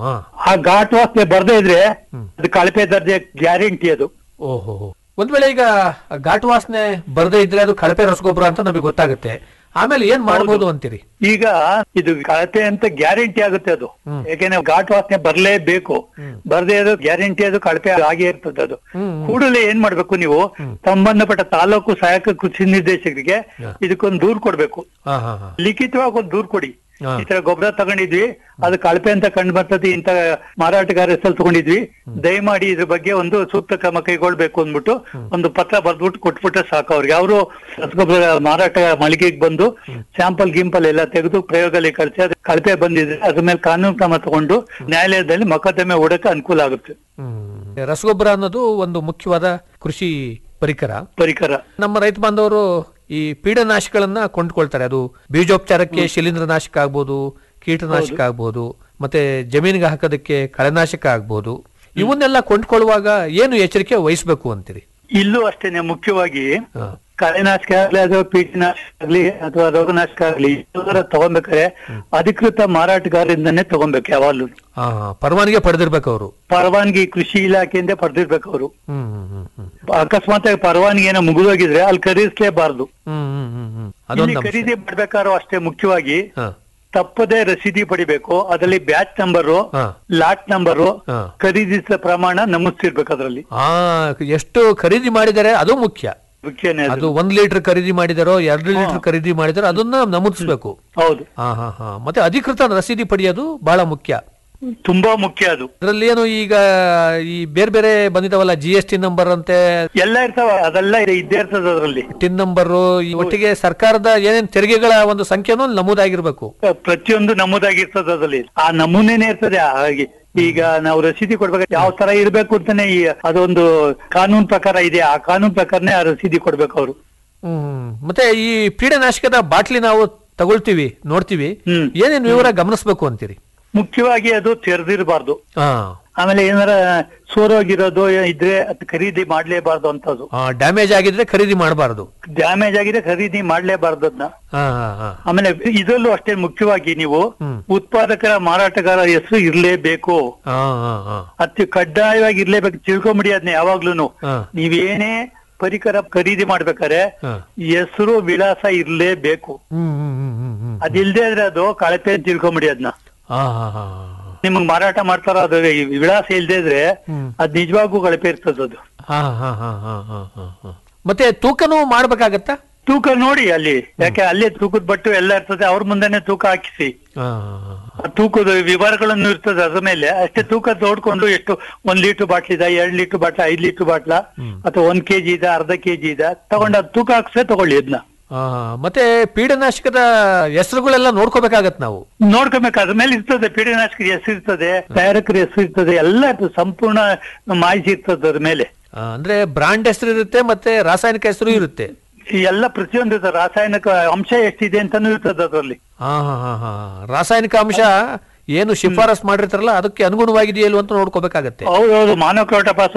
ಆ ಘಾಟ್ ವಾಸನೆ ಬರ್ದೇ ಇದ್ರೆ ಅದು ಕಳಪೆ ದರ್ಜೆ ಗ್ಯಾರಂಟಿ ಅದು ಓಹೋ ಒಂದ್ ವೇಳೆ ಈಗ ಘಾಟು ವಾಸನೆ ಬರದೇ ಇದ್ರೆ ಅದು ಕಳಪೆ ರಸಗೊಬ್ಬರ ಅಂತ ನಮಗೆ ಗೊತ್ತಾಗುತ್ತೆ ಆಮೇಲೆ ಏನ್ ಮಾಡ್ಬೋದು ಅಂತೀರಿ ಈಗ ಇದು ಕಳಪೆ ಅಂತ ಗ್ಯಾರಂಟಿ ಆಗುತ್ತೆ ಅದು ಯಾಕೆಂದ್ರೆ ಘಾಟ್ ವಾಸನೆ ಬರ್ಲೇಬೇಕು ಬರ್ದೇ ಅದು ಗ್ಯಾರಂಟಿ ಅದು ಕಳಪೆ ಆಗೇ ಇರ್ತದೆ ಅದು ಕೂಡಲೇ ಏನ್ ಮಾಡ್ಬೇಕು ನೀವು ಸಂಬಂಧಪಟ್ಟ ತಾಲೂಕು ಸಹಾಯಕ ಕೃಷಿ ನಿರ್ದೇಶಕರಿಗೆ ಇದಕ್ಕೊಂದು ದೂರ್ ಕೊಡ್ಬೇಕು ಹಾ ಹಾ ಹಾ ಲಿಖಿತವಾಗಿ ಒಂದು ದೂರ್ ಕೊಡಿ ಹಾ. ಈ ತರ ಗೊಬ್ಬರ ತಗೊಂಡಿದ್ವಿ ಅದು ಕಳಪೆ ಅಂತ ಕಂಡು ಬರ್ತದೆ ಇಂತ ಮಾರಾಟಗಾರ ಹೆಸರು ತಗೊಂಡಿದ್ವಿ ದಯಮಾಡಿ ಇದ್ರ ಬಗ್ಗೆ ಒಂದು ಸೂಕ್ತ ಕ್ರಮ ಕೈಗೊಳ್ಬೇಕು ಅಂದ್ಬಿಟ್ಟು ಒಂದು ಪತ್ರ ಬರ್ದ್ಬಿಟ್ಟು ಕೊಟ್ಬಿಟ್ರೆ ಸಾಕು ಅವ್ರಿಗೆ ಅವರು ರಸಗೊಬ್ಬರ ಮಾರಾಟ ಮಳಿಗೆಗೆ ಬಂದು ಸ್ಯಾಂಪಲ್ ಗಿಂಪಲ್ ಎಲ್ಲ ತೆಗೆದು ಪ್ರಯೋಗಾಲಯ ಕಳಿಸಿ ಅದು ಕಳಪೆ ಬಂದಿದ್ರೆ ಅದ್ರ ಮೇಲೆ ಕಾನೂನು ಕ್ರಮ ತಗೊಂಡು ನ್ಯಾಯಾಲಯದಲ್ಲಿ ಮೊಕದ್ದಮೆ ಹೂಡಕ್ಕೆ ಅನುಕೂಲ ಆಗುತ್ತೆ ಹ್ಮ್. ರಸಗೊಬ್ಬರ ಅನ್ನೋದು ಒಂದು ಮುಖ್ಯವಾದ ಕೃಷಿ ಪರಿಕರ ಪರಿಕರ ನಮ್ಮ ರೈತ ಬಾಂಧವರು ಈ ಪೀಡನಾಶಗಳನ್ನ ಕೊಂಡ್ಕೊಳ್ತಾರೆ ಅದು ಬೀಜೋಪಚಾರಕ್ಕೆ ಶಿಲೀಂಧ್ರನಾಶಕ ಆಗ್ಬೋದು ಕೀಟನಾಶಕ ಆಗ್ಬೋದು ಮತ್ತೆ ಜಮೀನಿಗೆ ಹಾಕೋದಕ್ಕೆ ಕಳೆನಾಶಕ ಆಗ್ಬೋದು ಇವನ್ನೆಲ್ಲ ಕೊಂಡ್ಕೊಳ್ಳುವಾಗ ಏನು ಎಚ್ಚರಿಕೆ ವಹಿಸ್ಬೇಕು ಅಂತೀರಿ ಇಲ್ಲೂ ಅಷ್ಟೇನೆ ಮುಖ್ಯವಾಗಿ ಹಾ. ಕಳೆನಾಶಕ ಆಗ್ಲಿ ಅಥವಾ ಕೀಟನಾಶಕ ಆಗ್ಲಿ ಅಥವಾ ರೋಗನಾಶಕ ಆಗ್ಲಿ ಎಲ್ಲರ ತಗೊಬೇಕಾದ್ರೆ ಅಧಿಕೃತ ಮಾರಾಟಗಾರರಿಂದನೇ ತಗೊಬೇಕು ಯಾವಾಗ್ಲೂ ಹಾ ಹಾ. ಪರವಾನಗಿ ಪಡೆದಿರ್ಬೇಕು ಅವರು ಪರವಾನಗಿ ಕೃಷಿ ಇಲಾಖೆಯಿಂದ ಪಡೆದಿರ್ಬೇಕು ಅವರು ಹ್ಮ್ ಹ್ಮ್ ಹ್ಮ್ ಹ್ಮ್ ಅಕಸ್ಮಾತ್ ಆಗಿ ಪರವಾನಗಿ ಏನೋ ಮುಗಿದೋಗಿದ್ರೆ ಅಲ್ಲಿ ಖರೀದಿಸಲೇಬಾರ್ದು ಹ್ಮ್ ಹ್ಮ್ ಹ್ಮ್ ಹ್ಮ್ ಇಲ್ಲಿ ಅದೊಂದು ಅಂಶ. ಖರೀದಿ ಮಾಡ್ಬೇಕಾದ್ರೂ ಅಷ್ಟೇ ಮುಖ್ಯವಾಗಿ ಹಾ ತಪ್ಪದೇ ರಸೀದಿ ಪಡಿಬೇಕು ಅದರಲ್ಲಿ ಬ್ಯಾಚ್ ನಂಬರು ಹಾ. ಲಾಟ್ ನಂಬರು ಹಾ. ಖರೀದಿಸಿದ ಪ್ರಮಾಣ ನಮೂದಿಸಿರ್ಬೇಕು ಅದರಲ್ಲಿ ಆ ಎಷ್ಟು ಖರೀದಿ ಮಾಡಿದರೆ ಅದು ಮುಖ್ಯ ಮುಖ್ಯನೇ ಅದು ಅದು ಒಂದ್ ಲೀಟರ್ ಖರೀದಿ ಮಾಡಿದಾರೋ ಎರಡು ಲೀಟರ್ ಖರೀದಿ ಮಾಡಿದಾರೋ ಅದನ್ನ ನಮೂದಿಸ್ಬೇಕು ಹೌದು ಹಾ ಹಾ ಹಾ ಮತ್ತೆ ಅಧಿಕೃತ ರಸೀದಿ ಪಡೆಯೋದು ಬಹಳ ಮುಖ್ಯ ತುಂಬಾ ಮುಖ್ಯ ಅದು ಅದ್ರಲ್ಲಿ ಏನು ಈಗ ಈ ಬೇರೆ ಬೇರೆ ಬಂದಿದಾವಲ್ಲ ಜಿ ಎಸ್ ಟಿ ನಂಬರ್ ಅಂತೆ ಎಲ್ಲ ಇರ್ತಾವ ಅದೆಲ್ಲ ಇದೆ- ಇದ್ದೇ ಇರ್ತದೆ ಅದರಲ್ಲಿ ಟಿನ್ ನಂಬರ್ ಒಟ್ಟಿಗೆ ಸರ್ಕಾರದ ಏನೇನ್ ತೆರಿಗೆಗಳ ಒಂದು ಸಂಖ್ಯೆನೂ ಅಲ್ಲಿ ನಮೂದಾಗಿರ್ಬೇಕು ಪ್ರತಿಯೊಂದು ನಮೂದಾಗಿರ್ತದೆ ಅದರಲ್ಲಿ ಆ ನಮೂನೆನೇ ಇರ್ತದೆ ಹಾಗೆ ಈಗ ನಾವು ರಸೀದಿ ಕೊಡ್ಬೇಕು ಯಾವ ತರ ಇರ್ಬೇಕು ಅಂತಾನೆ ಈ ಅದೊಂದು ಕಾನೂನು ಪ್ರಕಾರ ಇದೆ ಆ ಕಾನೂನು ಪ್ರಕಾರನೇ ಆ ರಸೀದಿ ಕೊಡ್ಬೇಕು ಅವರು ಹ್ಮ್ ಮತ್ತೆ ಈ ಪೀಡನಾಶಕದ ಬಾಟ್ಲಿ ನಾವು ತಗೊಳ್ತೀವಿ ನೋಡ್ತೀವಿ ಹ್ಮ್. ಏನೇನ್ ವಿವರ ಗಮನಿಸ್ಬೇಕು ಅಂತೀರಿ ಮುಖ್ಯವಾಗಿ ಅದು ತೆರೆದಿರಬಾರ್ದು ಹಾ ಆಮೇಲೆ ಏನಾರ ಸೋರೋಗಿರೋದು ಇದ್ರೆ ಅದು ಖರೀದಿ ಮಾಡ್ಲೇಬಾರ್ದು ಅಂತದ್ದು ಡ್ಯಾಮೇಜ್ ಆಗಿದ್ರೆ ಖರೀದಿ ಮಾಡಬಾರದು ಡ್ಯಾಮೇಜ್ ಆಗಿದೆ ಖರೀದಿ ಮಾಡ್ಲೇಬಾರ್ದು ಅದನ್ನ ಹಾ ಹಾ ಹಾ ಆಮೇಲೆ ಇದರಲ್ಲೂ ಅಷ್ಟೇ ಮುಖ್ಯವಾಗಿ ನೀವು ಹ್ಮ್. ಉತ್ಪಾದಕರ ಮಾರಾಟಗಾರ ಹೆಸರು ಇರ್ಲೇಬೇಕು ಹಾ ಹಾ ಹಾ ಅತಿ ಕಡ್ಡಾಯವಾಗಿ ಇರ್ಲೇಬೇಕು ತಿಳ್ಕೊಂಬಿಡಿ ಅದನ್ನ ಯಾವಾಗ್ಲೂನು ಹಾ. ನೀವೇನೇ ಪರಿಕರ ಖರೀದಿ ಮಾಡ್ಬೇಕಾದ್ರೆ ಹಾ. ಹೆಸರು ವಿಳಾಸ ಇರ್ಲೇಬೇಕು ಹ್ಮ್ ಹ್ಮ್ ಹ್ಮ್ ಹ್ಮ್ ಹ್ಮ್ ಅದಿಲ್ದೇ ಇದ್ರೆ ಅದು ಕಳಪೆ ಅಂತ ತಿಳ್ಕೊಂಬಿಡಿ ಅದನ್ನ ಹಾ ಹಾ ಹಾ ನಿಮಗ್ ಮಾರಾಟ ಮಾಡ್ತಾರ ಅದು ಈ ವಿಳಾಸ ಇಲ್ದೇ ಇದ್ರೆ ಹ್ಮ್. ಅದ್ ನಿಜವಾಗೂ ಕಳಪೆ ಇರ್ತದ ಅದು ಹಾ ಹಾ ಹಾ ಹಾ ಹಾ ಹಾ ಹಾ ಮತ್ತೆ ತೂಕನೂ ಮಾಡ್ಬೇಕಾಗತ್ತಾ ತೂಕ ನೋಡಿ ಅಲ್ಲಿ ಯಾಕೆ ಅಲ್ಲೇ ತೂಕದ ಬಟ್ಟು ಎಲ್ಲ ಇರ್ತದೆ ಅವ್ರ ಮುಂದೆನೆ ತೂಕ ಹಾಕಿಸಿ ಹಾ ಹಾ ಹಾ ಆ ತೂಕದ ವಿವರಗಳನ್ನು ಇರ್ತದೆ ಅದ್ರ ಮೇಲೆ ಅಷ್ಟೇ ತೂಕ ತೋಡ್ಕೊಂಡು ಎಷ್ಟು ಒಂದ್ ಲೀಟರ್ ಬಾಟ್ಲ್ ಇದೆ ಎರಡ್ ಲೀಟರ್ ಬಾಟ್ಲ ಐದ್ ಲೀಟರ್ ಬಾಟ್ಲ ಅಥವಾ ಒಂದ್ ಕೆಜಿ ಇದೆ ಅರ್ಧ ಕೆಜಿ ಇದೆ ತಗೊಂಡು ಅದು ತೂಕ ಹಾಕ್ಸೇ ತಗೊಳ್ಳಿ ಅದನ್ನ ಆ, ಮತ್ತೆ ಪೀಡನಾಶಕದ ಹೆಸರುಗಳೆಲ್ಲ ನೋಡ್ಕೋಬೇಕಾಗತ್ ನಾವು ನೋಡ್ಕೊಬೇಕು ಅದ್ರ ಮೇಲೆ ಇರ್ತದೆ ಪೀಡನಾಶಕದ ಹೆಸರು ಇರ್ತದೆ ತಯಾರಕರ ಹೆಸರು ಇರ್ತದೆ ಎಲ್ಲ ಇರ್ತದೆ ಸಂಪೂರ್ಣ ಮಾಹಿತಿ ಇರ್ತದೆ ಅದ್ರ ಮೇಲೆ ಆ, ಅಂದ್ರೆ ಬ್ರಾಂಡ್ ಹೆಸರು ಇರುತ್ತೆ ಮತ್ತೆ ರಾಸಾಯನಿಕ ಹೆಸರು ಇರುತ್ತೆ ಈ ಎಲ್ಲ ಪ್ರತಿಯೊಂದು ಇರ್ತದೆ ರಾಸಾಯನಿಕ ಅಂಶ ಎಷ್ಟಿದೆ ಅಂತಾನು ಇರ್ತದೆ ಅದರಲ್ಲಿ ಹಾ ಹಾ ಹಾ ಹಾ ರಾಸಾಯನಿಕ ಅಂಶ ಏನು ಶಿಫಾರಸ್ ಮಾಡಿರ್ತಾರಲ್ಲ ಅದಕ್ಕೆ ಅನುಗುಣವಾಗಿದೆಯಲ್ಲ ಅಂತ ನೋಡ್ಕೋಬೇಕಾಗತ್ತೆ ಹೌದೌದು ಮಾನೋಕ್ರೋಟಪಾಸ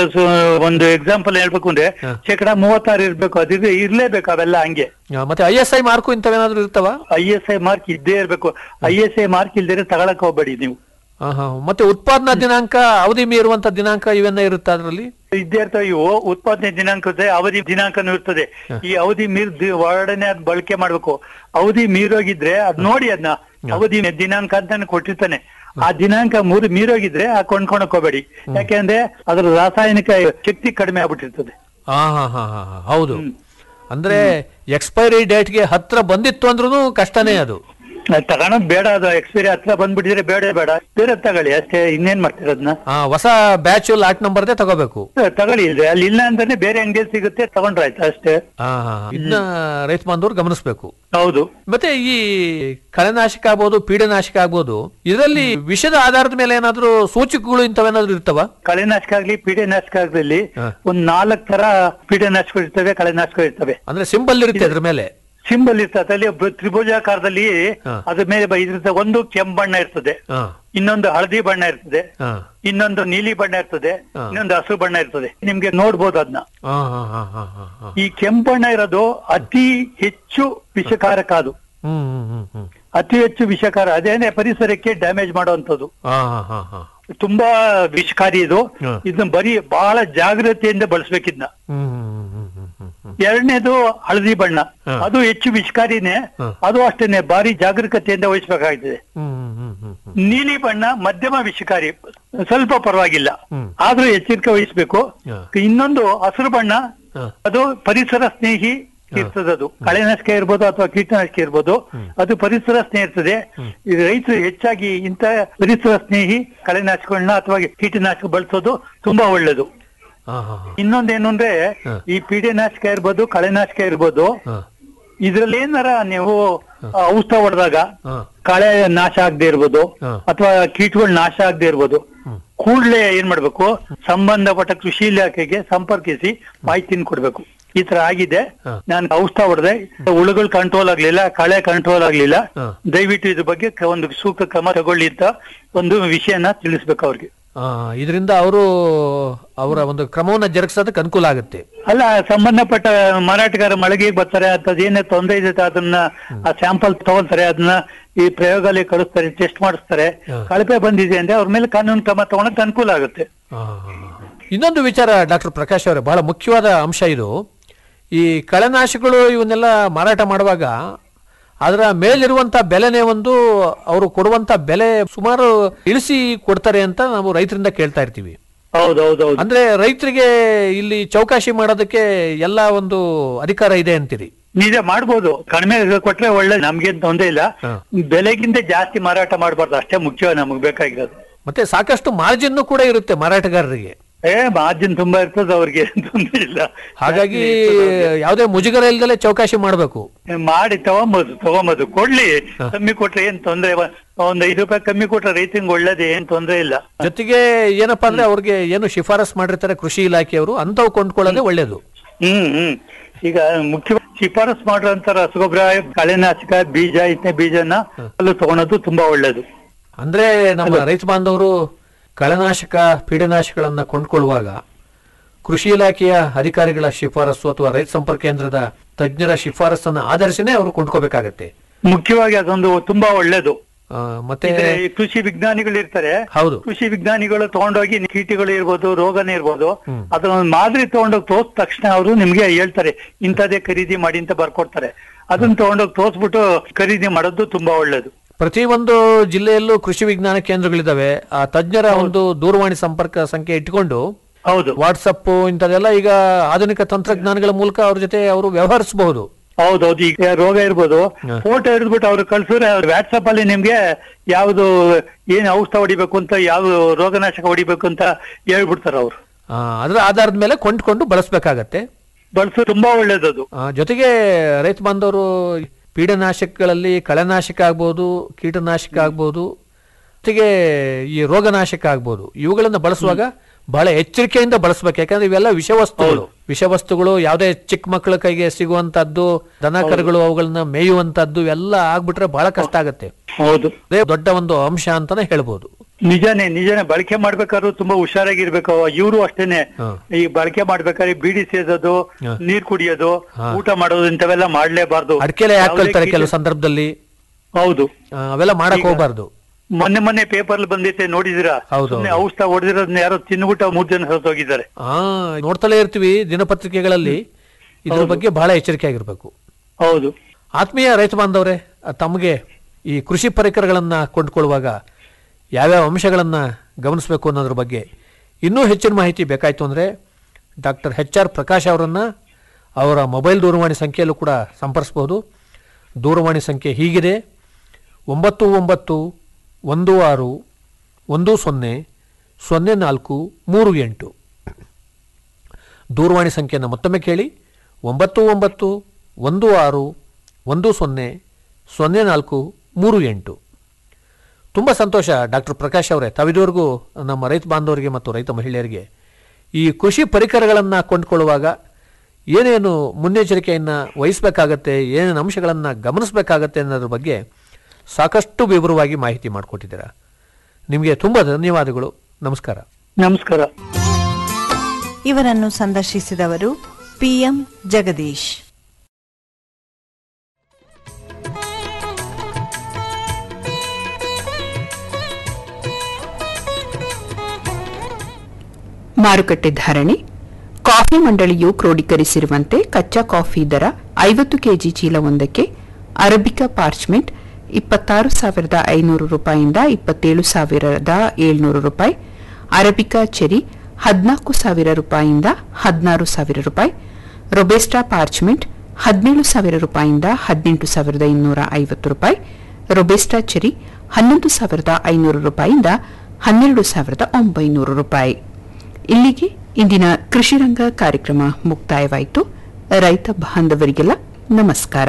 ಒಂದು ಎಕ್ಸಾಂಪಲ್ ಹೇಳ್ಬೇಕು ಅಂದ್ರೆ ಶೇಕಡ ಮೂವತ್ತಾರು ಇರ್ಬೇಕು ಅದಿದ್ರೆ ಇರ್ಲೇಬೇಕು ಅವೆಲ್ಲ ಹಂಗೆ ಆ, ಮತ್ತೆ ಐ ಎಸ್ ಐ ಮಾರ್ಕು ಇಂಥವೇನಾದ್ರೂ ಇರ್ತಾವ ಐ ಎಸ್ ಐ ಮಾರ್ಕ್ ಇದ್ದೇ ಇರ್ಬೇಕು ಐ ಎಸ್ ಐ ಮಾರ್ಕ್ ಇಲ್ದೇ ತಗೊಳಕ್ ಹೋಗ್ಬೇಡಿ ನೀವು ಆ, ಹಾ. ಮತ್ತೆ ಉತ್ಪಾದನಾ ದಿನಾಂಕ ಅವಧಿ ಮೀರುವಂತ ದಿನಾಂಕ ಇವೆಲ್ಲ ಇರುತ್ತೆ ಅದರಲ್ಲಿ ಇದ್ದೇ ಇರ್ತವೆ ಇವು ಉತ್ಪಾದನೆ ದಿನಾಂಕ ಇರ್ತದೆ ಅವಧಿ ದಿನಾಂಕನೂ ಇರ್ತದೆ ಈ ಅವಧಿ ಮೀರ್ ಒಳಗಡೆನೆ ಅದ್ ಬಳಕೆ ಮಾಡ್ಬೇಕು ಅವಧಿ ಮೀರೋಗಿದ್ರೆ ಅದ್ ನೋಡಿ ಅದನ್ನ ಅವಧಿ ದಿನಾಂಕ ಅಂತಾನೆ ಕೊಟ್ಟಿರ್ತಾನೆ ಆ ದಿನಾಂಕ ಮೂರು ಮೀರೋಗಿದ್ರೆ ಆ ಕೊಂಡ್ಕೊಳಕ್ ಹೋಗ್ಬೇಡಿ ಯಾಕೆಂದ್ರೆ ಅದ್ರ ರಾಸಾಯನಿಕ ಶಕ್ತಿ ಕಡಿಮೆ ಆಗ್ಬಿಟ್ಟಿರ್ತದೆ ಹಾ ಹಾ ಹಾ ಹಾ ಹಾ. ಹೌದು ಅಂದ್ರೆ ಎಕ್ಸ್ಪೈರಿ ಡೇಟ್ಗೆ ಹತ್ರ ಬಂದಿತ್ತು ಅಂದ್ರೂ ಕಷ್ಟನೇ ಅದು ಅದ್ ತಗೊಳೋದ್ ಬೇಡ ಅದು ಎಕ್ಸ್ಪೈರಿ ಹತ್ರ ಬಂದ್ಬಿಟ್ಟಿದ್ರೆ ಬೇಡ ಬೇಡ ಬೇರೆ ತಗೊಳ್ಳಿ ಅಷ್ಟೇ ಇನ್ನೇನ್ ಮಾಡ್ತೀರ ಅದನ್ನ ಆ, ಹೊಸ ಬ್ಯಾಚ್ ಲಾಟ್ ನಂಬರ್ದೇ ತಗೋಬೇಕು ತಗೊಳ್ಳಿ ಇಲ್ರಿ ಅಲ್ಲಿ ಇಲ್ಲ ಅಂತಾನೆ ಬೇರೆ ಅಂಗಡಿಯಲ್ಲಿ ಸಿಗುತ್ತೆ ತಗೊಂಡ್ರಾಯ್ತು ಅಷ್ಟೇ ಹಾ ಹಾ ಇದನ್ನ ರೈತ ಬಾಂಧವರು ಗಮನಿಸ್ಬೇಕು ಹೌದು ಮತ್ತೆ ಈ ಕಳೆನಾಶಕ ಆಗ್ಬೋದು ಪೀಡನಾಶಕ ಆಗ್ಬೋದು ಇದರಲ್ಲಿ ವಿಷದ ಆಧಾರದ ಮೇಲೆ ಏನಾದ್ರೂ ಸೂಚಕಗಳು ಇಂಥವೇನಾದ್ರೂ ಇರ್ತಾವ ಕಳೆನಾಶಕ ಆಗ್ಲಿ ಪೀಡೆನಾಶಕ ಆಗ್ಲಿ ಹಾ. ಒಂದ್ ನಾಲ್ಕ್ ತರ ಪೀಡೆನಾಶಕ ಇರ್ತವೆ ಕಳೆನಾಶಕ ಇರ್ತವೆ ಅಂದ್ರೆ ಸಿಂಬಲ್ ಇರುತ್ತೆ ಅದ್ರ ಮೇಲೆ ಸಿಂಬಲ್ ಇರ್ತದೆ ಅಲ್ಲಿ ಒಬ್ಬ ತ್ರಿಭುಜಾಕಾರದಲ್ಲಿ ಹಾ. ಅದ್ರ ಮೇಲೆ ಬ- ಇದಿರ್ತದೆ ಒಂದು ಕೆಂಪು ಬಣ್ಣ ಇರ್ತದೆ ಹಾ ಇನ್ನೊಂದು ಹಳದಿ ಬಣ್ಣ ಇರ್ತದೆ ಹಾ ಇನ್ನೊಂದು ನೀಲಿ ಬಣ್ಣ ಇರ್ತದೆ ಹಾ. ಇನ್ನೊಂದು ಹಸಿರು ಬಣ್ಣ ಇರ್ತದೆ ನಿಮ್ಗೆ ನೋಡ್ಬೋದು ಅದನ್ನ ಹಾ ಹಾ ಹಾ ಹಾ ಹಾ ಹಾ ಈ ಕೆಂಪು ಬಣ್ಣ ಇರೋದು ಅತಿ ಹೆಚ್ಚು ವಿಷಕಾರಕ ಅದು ಹ್ಮ್ ಹ್ಮ್ ಹ್ಮ್ ಹ್ಮ್ ಅತಿ ಹೆಚ್ಚು ವಿಷಕಾರ ಅದೇನೆ ಪರಿಸರಕ್ಕೆ ಡ್ಯಾಮೇಜ್ ಮಾಡುವಂತದ್ದು ಹಾ ಹಾ ಹಾ ಹಾ ತುಂಬಾ ವಿಷಕಾರಿ ಇದು ಹ. ಇದನ್ನ ಬರೀ ಬಹಳ ಜಾಗ್ರತೆಯಿಂದ ಬಳಸ್ಬೇಕಿದ್ನ ಹ್ಮ್ ಹ್ಮ್ ಹ್ಮ್ ಹ್ಮ್ ಹ್ಮ್ ಹ್ಮ್ ಎರಡನೇದು ಹಳದಿ ಬಣ್ಣ ಹ. ಅದು ಹೆಚ್ಚು ವಿಷಕಾರಿನೇ ಹ. ಅದು ಅಷ್ಟೇನೆ ಭಾರಿ ಜಾಗರೂಕತೆಯಿಂದ ವಹಿಸ್ಬೇಕಾಗ್ತದೆ ಹ್ಮ್ ಹ್ಮ್ ಹ್ಮ್ ಹ್ಮ್ ನೀಲಿ ಬಣ್ಣ ಮಧ್ಯಮ ವಿಷಕಾರಿ ಸ್ವಲ್ಪ ಪರವಾಗಿಲ್ಲ ಹ್ಮ್. ಆದ್ರೂ ಎಚ್ಚರಿಕೆ ವಹಿಸ್ಬೇಕು ಹ. ಇನ್ನೊಂದು ಹಸಿರು ಬಣ್ಣ ಹ. ಅದು ಪರಿಸರ ಸ್ನೇಹಿ ಇರ್ತದೆ ಅದು ಕಳೆನಾಶಕ ಇರ್ಬೋದು ಅಥವಾ ಕೀಟನಾಶಕ ಇರ್ಬೋದು ಅದು ಪರಿಸರ ಸ್ನೇಹಿ ಇರ್ತದೆ ಈ ರೈತರು ಹೆಚ್ಚಾಗಿ ಇಂಥ ಪರಿಸರ ಸ್ನೇಹಿ ಕಳೆನಾಶಕಗಳನ್ನ ಅಥವಾ ಕೀಟನಾಶಕ ಬಳಸೋದು ತುಂಬಾ ಒಳ್ಳೇದು ಹಾ ಹಾ ಹಾ ಇನ್ನೊಂದೇನು ಅಂದ್ರೆ ಹ. ಈ ಪೀಡೆನಾಶಕ ಇರ್ಬೋದು ಕಳೆನಾಶಕ ಇರ್ಬೋದು ಹಾ ಇದ್ರಲ್ಲಿ ಏನಾರ ನೀವು ಔಷಧ ಹೊಡೆದಾಗ ಹಾ ಕಳೆ ನಾಶ ಆಗದೆ ಇರ್ಬೋದು ಹ. ಅಥವಾ ಕೀಟಗಳು ನಾಶ ಆಗದೆ ಇರ್ಬೋದು ಕೂಡ್ಲೆ ಏನ್ ಮಾಡ್ಬೇಕು ಸಂಬಂಧಪಟ್ಟ ಕೃಷಿ ಇಲಾಖೆಗೆ ಸಂಪರ್ಕಿಸಿ ಮಾಹಿತಿನ ಕೊಡ್ಬೇಕು ಈ ತರ ಆಗಿದೆ ಹ. ನಾನು ಔಷಧ ಹೊಡೆದೆ ಹುಳುಗಳು ಕಂಟ್ರೋಲ್ ಆಗ್ಲಿಲ್ಲ ಕಳೆ ಕಂಟ್ರೋಲ್ ಆಗ್ಲಿಲ್ಲ ಹ. ದಯವಿಟ್ಟು ಇದ್ರ ಬಗ್ಗೆ ಕ- ಒಂದು ಸೂಕ್ತ ಕ್ರಮ ತಗೊಳ್ಳಿ ಅಂತ ಒಂದು ವಿಷಯನ ತಿಳಿಸ್ಬೇಕು ಅವ್ರಿಗೆ ಆ, ಇದರಿಂದ ಅವರು ಅವರ ಒಂದು ಕ್ರಮವನ್ನ ಜರುಗಿಸೋದಕ್ಕೆ ಅನುಕೂಲ ಆಗುತ್ತೆ ಅಲ್ಲ ಸಂಬಂಧಪಟ್ಟ ಮಾರಾಟಗಾರ ಮಳಿಗೆಗೆ ಬರ್ತಾರೆ ಅಂತದ್ ಏನೇ ತೊಂದರೆ ಇದೆ ಅದನ್ನ ಆ ಸ್ಯಾಂಪಲ್ ತಗೊಳ್ತಾರೆ ಅದನ್ನ ಈ ಪ್ರಯೋಗಾಲಯ ಕಳಿಸ್ತಾರೆ ಟೆಸ್ಟ್ ಮಾಡಿಸ್ತಾರೆ ಹ. ಕಳಪೆ ಬಂದಿದೆ ಅಂದ್ರೆ ಅವ್ರ ಮೇಲೆ ಕಾನೂನು ಕ್ರಮ ತಗೊಳಕ್ ಅನುಕೂಲ ಆಗುತ್ತೆ ಆ, ಇನ್ನೊಂದು ವಿಚಾರ ಡಾಕ್ಟರ್ ಪ್ರಕಾಶ್ ಅವರೇ ಬಹಳ ಮುಖ್ಯವಾದ ಅಂಶ ಇದು ಈ ಕಳೆನಾಶಕಗಳು ಇವನ್ನೆಲ್ಲ ಮಾರಾಟ ಮಾಡುವಾಗ ಅದರ ಮೇಲಿರುವಂತ ಬೆಲೆನೇ ಒಂದು ಅವರು ಕೊಡುವಂತ ಬೆಲೆ ಸುಮಾರು ಇಳಿಸಿ ಕೊಡ್ತಾರೆ ಅಂತ ನಾವು ರೈತರಿಂದ ಕೇಳ್ತಾ ಇರ್ತೀವಿ ಹೌದೌದೌದು ಅಂದ್ರೆ ರೈತರಿಗೆ ಇಲ್ಲಿ ಚೌಕಾಶಿ ಮಾಡೋದಕ್ಕೆ ಎಲ್ಲ ಒಂದು ಅಧಿಕಾರ ಇದೆ ಅಂತೀರಿ ನಿಜ ಮಾಡ್ಬೋದು ಕಡಿಮೆ ಕೊಟ್ರೆ ಒಳ್ಳೆ ನಮ್ಗೇನ್ ತೊಂದ್ರೆ ಇಲ್ಲ ಹ. ಬೆಲೆಗಿಂತ ಜಾಸ್ತಿ ಮಾರಾಟ ಮಾಡಬಾರ್ದು ಅಷ್ಟೇ ಮುಖ್ಯ ನಮಗ್ ಬೇಕಾಗಿರೋದು ಮತ್ತೆ ಸಾಕಷ್ಟು ಮಾರ್ಜಿನ್ ಕೂಡ ಇರುತ್ತೆ ಮಾರಾಟಗಾರರಿಗೆ ಏ ಮಾರ್ಜಿನ್ ತುಂಬಾ ಇರ್ತದೆ ಅವ್ರಿಗೆ ಏನ್ ತೊಂದ್ರೆ ಇಲ್ಲ ಹಾಗಾಗಿ ಯಾವುದೇ ಮುಜುಗರ ಇಲ್ದಲೆ ಚೌಕಾಶಿ ಮಾಡಬೇಕು ಮಾಡಿ ತಗೊಂಬೋದು ತಗೊಂಬೋದು ಕೊಡ್ಲಿ ಕಮ್ಮಿ ಕೊಟ್ರೆ ಏನ್ ತೊಂದ್ರೆ ಇಲ್ಲ. ಒಂದ್ ಐದು ರೂಪಾಯಿ ಕಮ್ಮಿ ಕೊಟ್ರೆ ರೈತಂಗ್ ಒಳ್ಳೇದೇ ಏನ್ ತೊಂದ್ರೆ ಇಲ್ಲ ಜೊತೆಗೆ ಏನಪ್ಪಾ ಅಂದ್ರೆ ಅವ್ರಿಗೆ ಏನು ಶಿಫಾರಸ್ ಮಾಡಿರ್ತಾರೆ ಕೃಷಿ ಇಲಾಖೆಯವರು ಅಂತವು ಕೊಂಡ್ಕೊಳ್ಳೋದೇ ಒಳ್ಳೇದು ಹ್ಮ್ ಹ್ಮ್ ಈಗ ಮುಖ್ಯ ಶಿಫಾರಸ್ ಮಾಡುವಂತ ರಸಗೊಬ್ಬರ ಕಳೆನಾಶಕ ಬೀಜ ಇತನೆ ಬೀಜನ ಅಲ್ಲೂ ತಗೊಳೋದು ತುಂಬಾ ಒಳ್ಳೇದು ಅಂದ್ರೆ ನಮ್ಮ ರೈತ ಬಾಂಧವರು ಕಳೆನಾಶಕ ಪೀಡನಾಶಕಗಳನ್ನ ಕೊಂಡ್ಕೊಳ್ಳುವಾಗ ಕೃಷಿ ಇಲಾಖೆಯ ಅಧಿಕಾರಿಗಳ ಶಿಫಾರಸು ಅಥವಾ ರೈತ ಸಂಪರ್ಕ ಕೇಂದ್ರದ ತಜ್ಞರ ಶಿಫಾರಸನ್ನ ಆಧರಿಸಿನೇ ಅವರು ಕೊಂಡ್ಕೋಬೇಕಾಗತ್ತೆ ಮುಖ್ಯವಾಗಿ ಅದೊಂದು ತುಂಬಾ ಒಳ್ಳೇದು ಆ, ಮತ್ತೆ ಇದ್ರೆ ಈ ಕೃಷಿ ವಿಜ್ಞಾನಿಗಳು ಇರ್ತಾರೆ ಹೌದು ಕೃಷಿ ವಿಜ್ಞಾನಿಗಳು ತಗೊಂಡೋಗಿ ಕೀಟಗಳು ಇರ್ಬೋದು ರೋಗನೇ ಇರ್ಬೋದು ಅದನ್ನ ಒಂದು ಮಾದರಿ ತಗೊಂಡೋಗಿ ತೋರ್ಸ್ ತಕ್ಷಣ ಅವರು ನಿಮ್ಗೆ ಹೇಳ್ತಾರೆ ಇಂಥದೇ ಖರೀದಿ ಮಾಡಿ ಅಂತ ಬರ್ಕೊಡ್ತಾರೆ ಅದನ್ನ ತಗೊಂಡೋಗಿ ತೋರ್ಸ್ಬಿಟ್ಟು ಖರೀದಿ ಮಾಡೋದು ತುಂಬಾ ಒಳ್ಳೇದು ಪ್ರತಿ ಒಂದು ಜಿಲ್ಲೆಯಲ್ಲೂ ಕೃಷಿ ವಿಜ್ಞಾನ ಕೇಂದ್ರಗಳಿದಾವೆ ಆ ತಜ್ಞರ ಒಂದು ದೂರವಾಣಿ ಸಂಪರ್ಕ ಸಂಖ್ಯೆ ಇಟ್ಕೊಂಡು ಹೌದು ವಾಟ್ಸಪ್ ಇಂಥದೆಲ್ಲ ಈಗ ಆಧುನಿಕ ತಂತ್ರಜ್ಞಾನಗಳ ಮೂಲಕ ಅವ್ರ ಜೊತೆ ಅವರು ವ್ಯವಹರಿಸಬಹುದು ಹೌದೌದು ಈಗ ರೋಗ ಇರ್ಬೋದು ಹ. ಫೋಟೋ ಹಿಡಿದ್ಬಿಟ್ಟು ಅವ್ರು ಕಳ್ಸಿದ್ರೆ ವಾಟ್ಸಪ್ ಅಲ್ಲಿ ನಿಮ್ಗೆ ಯಾವ್ದು ಏನ್ ಔಷಧ ಹೊಡಿಬೇಕು ಅಂತ ಯಾವ ರೋಗನಾಶಕ ಹೊಡಿಬೇಕು ಅಂತ ಹೇಳ್ಬಿಡ್ತಾರ ಅವ್ರು ಅದರ ಆಧಾರದ ಮೇಲೆ ಕೊಂಡ್ಕೊಂಡು ಬಳಸಬೇಕಾಗತ್ತೆ ಬಳಸೋ ತುಂಬಾ ಒಳ್ಳೇದದು ಜೊತೆಗೆ ರೈತ ಬಾಂಧವರು ಪೀಡನಾಶಕಗಳಲ್ಲಿ ಕಳೆನಾಶಕ ಆಗ್ಬೋದು ಕೀಟನಾಶಕ ಆಗ್ಬೋದು ಜೊತೆಗೆ ಈ ರೋಗನಾಶಕ ಆಗ್ಬೋದು ಇವುಗಳನ್ನ ಬಳಸುವಾಗ ಬಹಳ ಎಚ್ಚರಿಕೆಯಿಂದ ಬಳಸಬೇಕು ಯಾಕಂದ್ರೆ ಇವೆಲ್ಲ ವಿಷವಸ್ತುಗಳು ವಿಷವಸ್ತುಗಳು ಯಾವುದೇ ಚಿಕ್ಕ ಮಕ್ಕಳ ಕೈಗೆ ಸಿಗುವಂತದ್ದು ದನ ಕರುಗಳು ಅವುಗಳನ್ನ ಮೇಯುವಂತದ್ದು ಎಲ್ಲ ಆಗ್ಬಿಟ್ರೆ ಬಹಳ ಕಷ್ಟ ಆಗತ್ತೆ ಹೌದು ಅದೇ ದೊಡ್ಡ ಒಂದು ಅಂಶ ಅಂತಾನೆ ಹೇಳ್ಬೋದು ನಿಜಾನೇ ನಿಜಾನೇ ಬಳಕೆ ಮಾಡ್ಬೇಕಾದ್ರೂ ತುಂಬಾ ಹುಷಾರಾಗಿರ್ಬೇಕು ಇವರು ಅಷ್ಟೇನೆ ಹ. ಈ ಬಳಕೆ ಮಾಡ್ಬೇಕಾದ್ರೆ ಬೀಡಿ ಸೇದೋದು ಹ. ನೀರ್ ಕುಡಿಯೋದು ಹ. ಊಟ ಮಾಡೋದು ಇಂಥವೆಲ್ಲ ಮಾಡ್ಲೇಬಾರ್ದು ಅಡಕೆಲೆ ಹಾಕೊಳ್ತಾರೆ ಯಾವುದೇ ಕೆಲವು ಕೀಟ- ಸಂದರ್ಭದಲ್ಲಿ ಹೌದು ಆ, ಅವೆಲ್ಲ ಮಾಡಕ್ ಈಗ- ಹೋಗ್ಬಾರ್ದು ಮೊನ್ನೆ ಮೊನ್ನೆ ಪೇಪರ್ ಬಂದೈತೆ ನೋಡಿದಿರಾ ಹೌದು, ಸುಮ್ನೆ ಹೌದು. ಔಷಧ ಹೊಡೆದಿರೋದನ್ನ ಯಾರೋ ತಿನ್ಬಿಟ್ಟು ಮೂರ್ ಜನ ಸತ್ತೋಗಿದ್ದಾರೆ ಆ ನೋಡ್ತಲೇ ಇರ್ತೀವಿ ದಿನಪತ್ರಿಕೆಗಳಲ್ಲಿ ಇದ್ರ ಬಗ್ಗೆ ಬಹಳ ಎಚ್ಚರಿಕೆ ಆಗಿರ್ಬೇಕು ಹೌದು ಆತ್ಮೀಯ ರೈತ ಬಾಂಧವರೇ ಆ, ತಮಗೆ ಈ ಕೃಷಿ ಪರಿಕರಗಳನ್ನ ಕೊಂಡ್ಕೊಳ್ಳುವಾಗ ಯಾವ್ಯಾವ ಅಂಶಗಳನ್ನ ಗಮನಿಸಬೇಕು ಅನ್ನೋದ್ರ ಬಗ್ಗೆ ಇನ್ನೂ ಹೆಚ್ಚಿನ ಮಾಹಿತಿ ಬೇಕಾಯ್ತು ಅಂದ್ರೆ ಡಾಕ್ಟರ್ ಎಚ್ ಆರ್ ಪ್ರಕಾಶ್ ಅವರನ್ನ ಅವರ ಮೊಬೈಲ್ ದೂರವಾಣಿ ಸಂಖ್ಯೆಯಲ್ಲೂ ಕೂಡ ಸಂಪರ್ಸ್ಬೋದು ದೂರವಾಣಿ ಸಂಖ್ಯೆ ಹೀಗಿದೆ ಒಂಬತ್ತು ಒಂಬತ್ತು ಒಂದು ಆರು ಒಂದು ಸೊನ್ನೆ ಸೊನ್ನೆ ನಾಲ್ಕು ಮೂರು ಎಂಟು ದೂರವಾಣಿ ಸಂಖ್ಯೆಯನ್ನು ಮತ್ತೊಮ್ಮೆ ಕೇಳಿ ಒಂಬತ್ತು ಒಂಬತ್ತು ಒಂದು ಆರು ಒಂದು ಸೊನ್ನೆ ಸೊನ್ನೆ ನಾಲ್ಕು ಮೂರು ಎಂಟು ತುಂಬ ಸಂತೋಷ ಡಾಕ್ಟರ್ ಪ್ರಕಾಶ್ ಅವರೇ ತಾವಿದುವರೆಗೂ ನಮ್ಮ ರೈತ ಬಾಂಧವರಿಗೆ ಮತ್ತು ರೈತ ಮಹಿಳೆಯರಿಗೆ ಈ ಕೃಷಿ ಪರಿಕರಗಳನ್ನು ಕೊಂಡ್ಕೊಳ್ಳುವಾಗ ಏನೇನು ಮುನ್ನೆಚ್ಚರಿಕೆಯನ್ನು ವಹಿಸಬೇಕಾಗತ್ತೆ ಏನೇನು ಅಂಶಗಳನ್ನು ಗಮನಿಸಬೇಕಾಗತ್ತೆ ಅನ್ನೋದ್ರ ಬಗ್ಗೆ ಸಾಕಷ್ಟು ವಿವರವಾಗಿ ಮಾಹಿತಿ ಮಾಡಿಕೊಟ್ಟಿದ್ದೀರಾ ನಿಮಗೆ ತುಂಬ ಧನ್ಯವಾದಗಳು ನಮಸ್ಕಾರ ನಮಸ್ಕಾರ ಇವರನ್ನು ಸಂದರ್ಶಿಸಿದವರು ಪಿಎಂ ಜಗದೀಶ್ ಮಾರುಕಟ್ಟೆ ಧಾರಣೆ ಕಾಫಿ ಮಂಡಳಿಯು ಕ್ರೋಢೀಕರಿಸಿರುವಂತೆ ಕಚ್ಚಾ ಕಾಫಿ ದರ ಐವತ್ತು ಕೆಜಿ ಚೀಲವೊಂದಕ್ಕೆ ಅರಬಿಕಾ ಪಾರ್ಚ್ಮೆಂಟ್ ಇಪ್ಪತ್ತಾರು ಸಾವಿರದ ಐನೂರು ರೂಪಾಯಿಯಿಂದ ಇಪ್ಪತ್ತೇಳು ಸಾವಿರದ ಏಳ್ನೂರು ರೂಪಾಯಿ ಅರಬಿಕಾ ಚೆರಿ ಹದಿನಾಲ್ಕು ಸಾವಿರ ರೂಪಾಯಿಯಿಂದ ಹದಿನಾರು ಸಾವಿರ ರೂಪಾಯಿ ರೊಬೆಸ್ಟಾ ಪಾರ್ಚ್ಮೆಂಟ್ ಹದಿನೇಳು ಸಾವಿರ ರೂಪಾಯಿಯಿಂದ ಹದಿನೆಂಟು ಸಾವಿರದ ಇನ್ನೂರ ಐವತ್ತು ರೂಪಾಯಿ ರೊಬೆಸ್ಟಾ ಚೆರಿ ಹನ್ನೊಂದು ಸಾವಿರದ ಐನೂರು ರೂಪಾಯಿಯಿಂದ ಹನ್ನೆರಡು ಸಾವಿರದ ಒಂಬೈನೂರು ರೂಪಾಯಿ ಇಲ್ಲಿಗೆ ಇಂದಿನ ಕೃಷಿರಂಗ ಕಾರ್ಯಕ್ರಮ ಮುಕ್ತಾಯವಾಯಿತು ರೈತ ಬಾಂಧವರಿಗೆಲ್ಲ ನಮಸ್ಕಾರ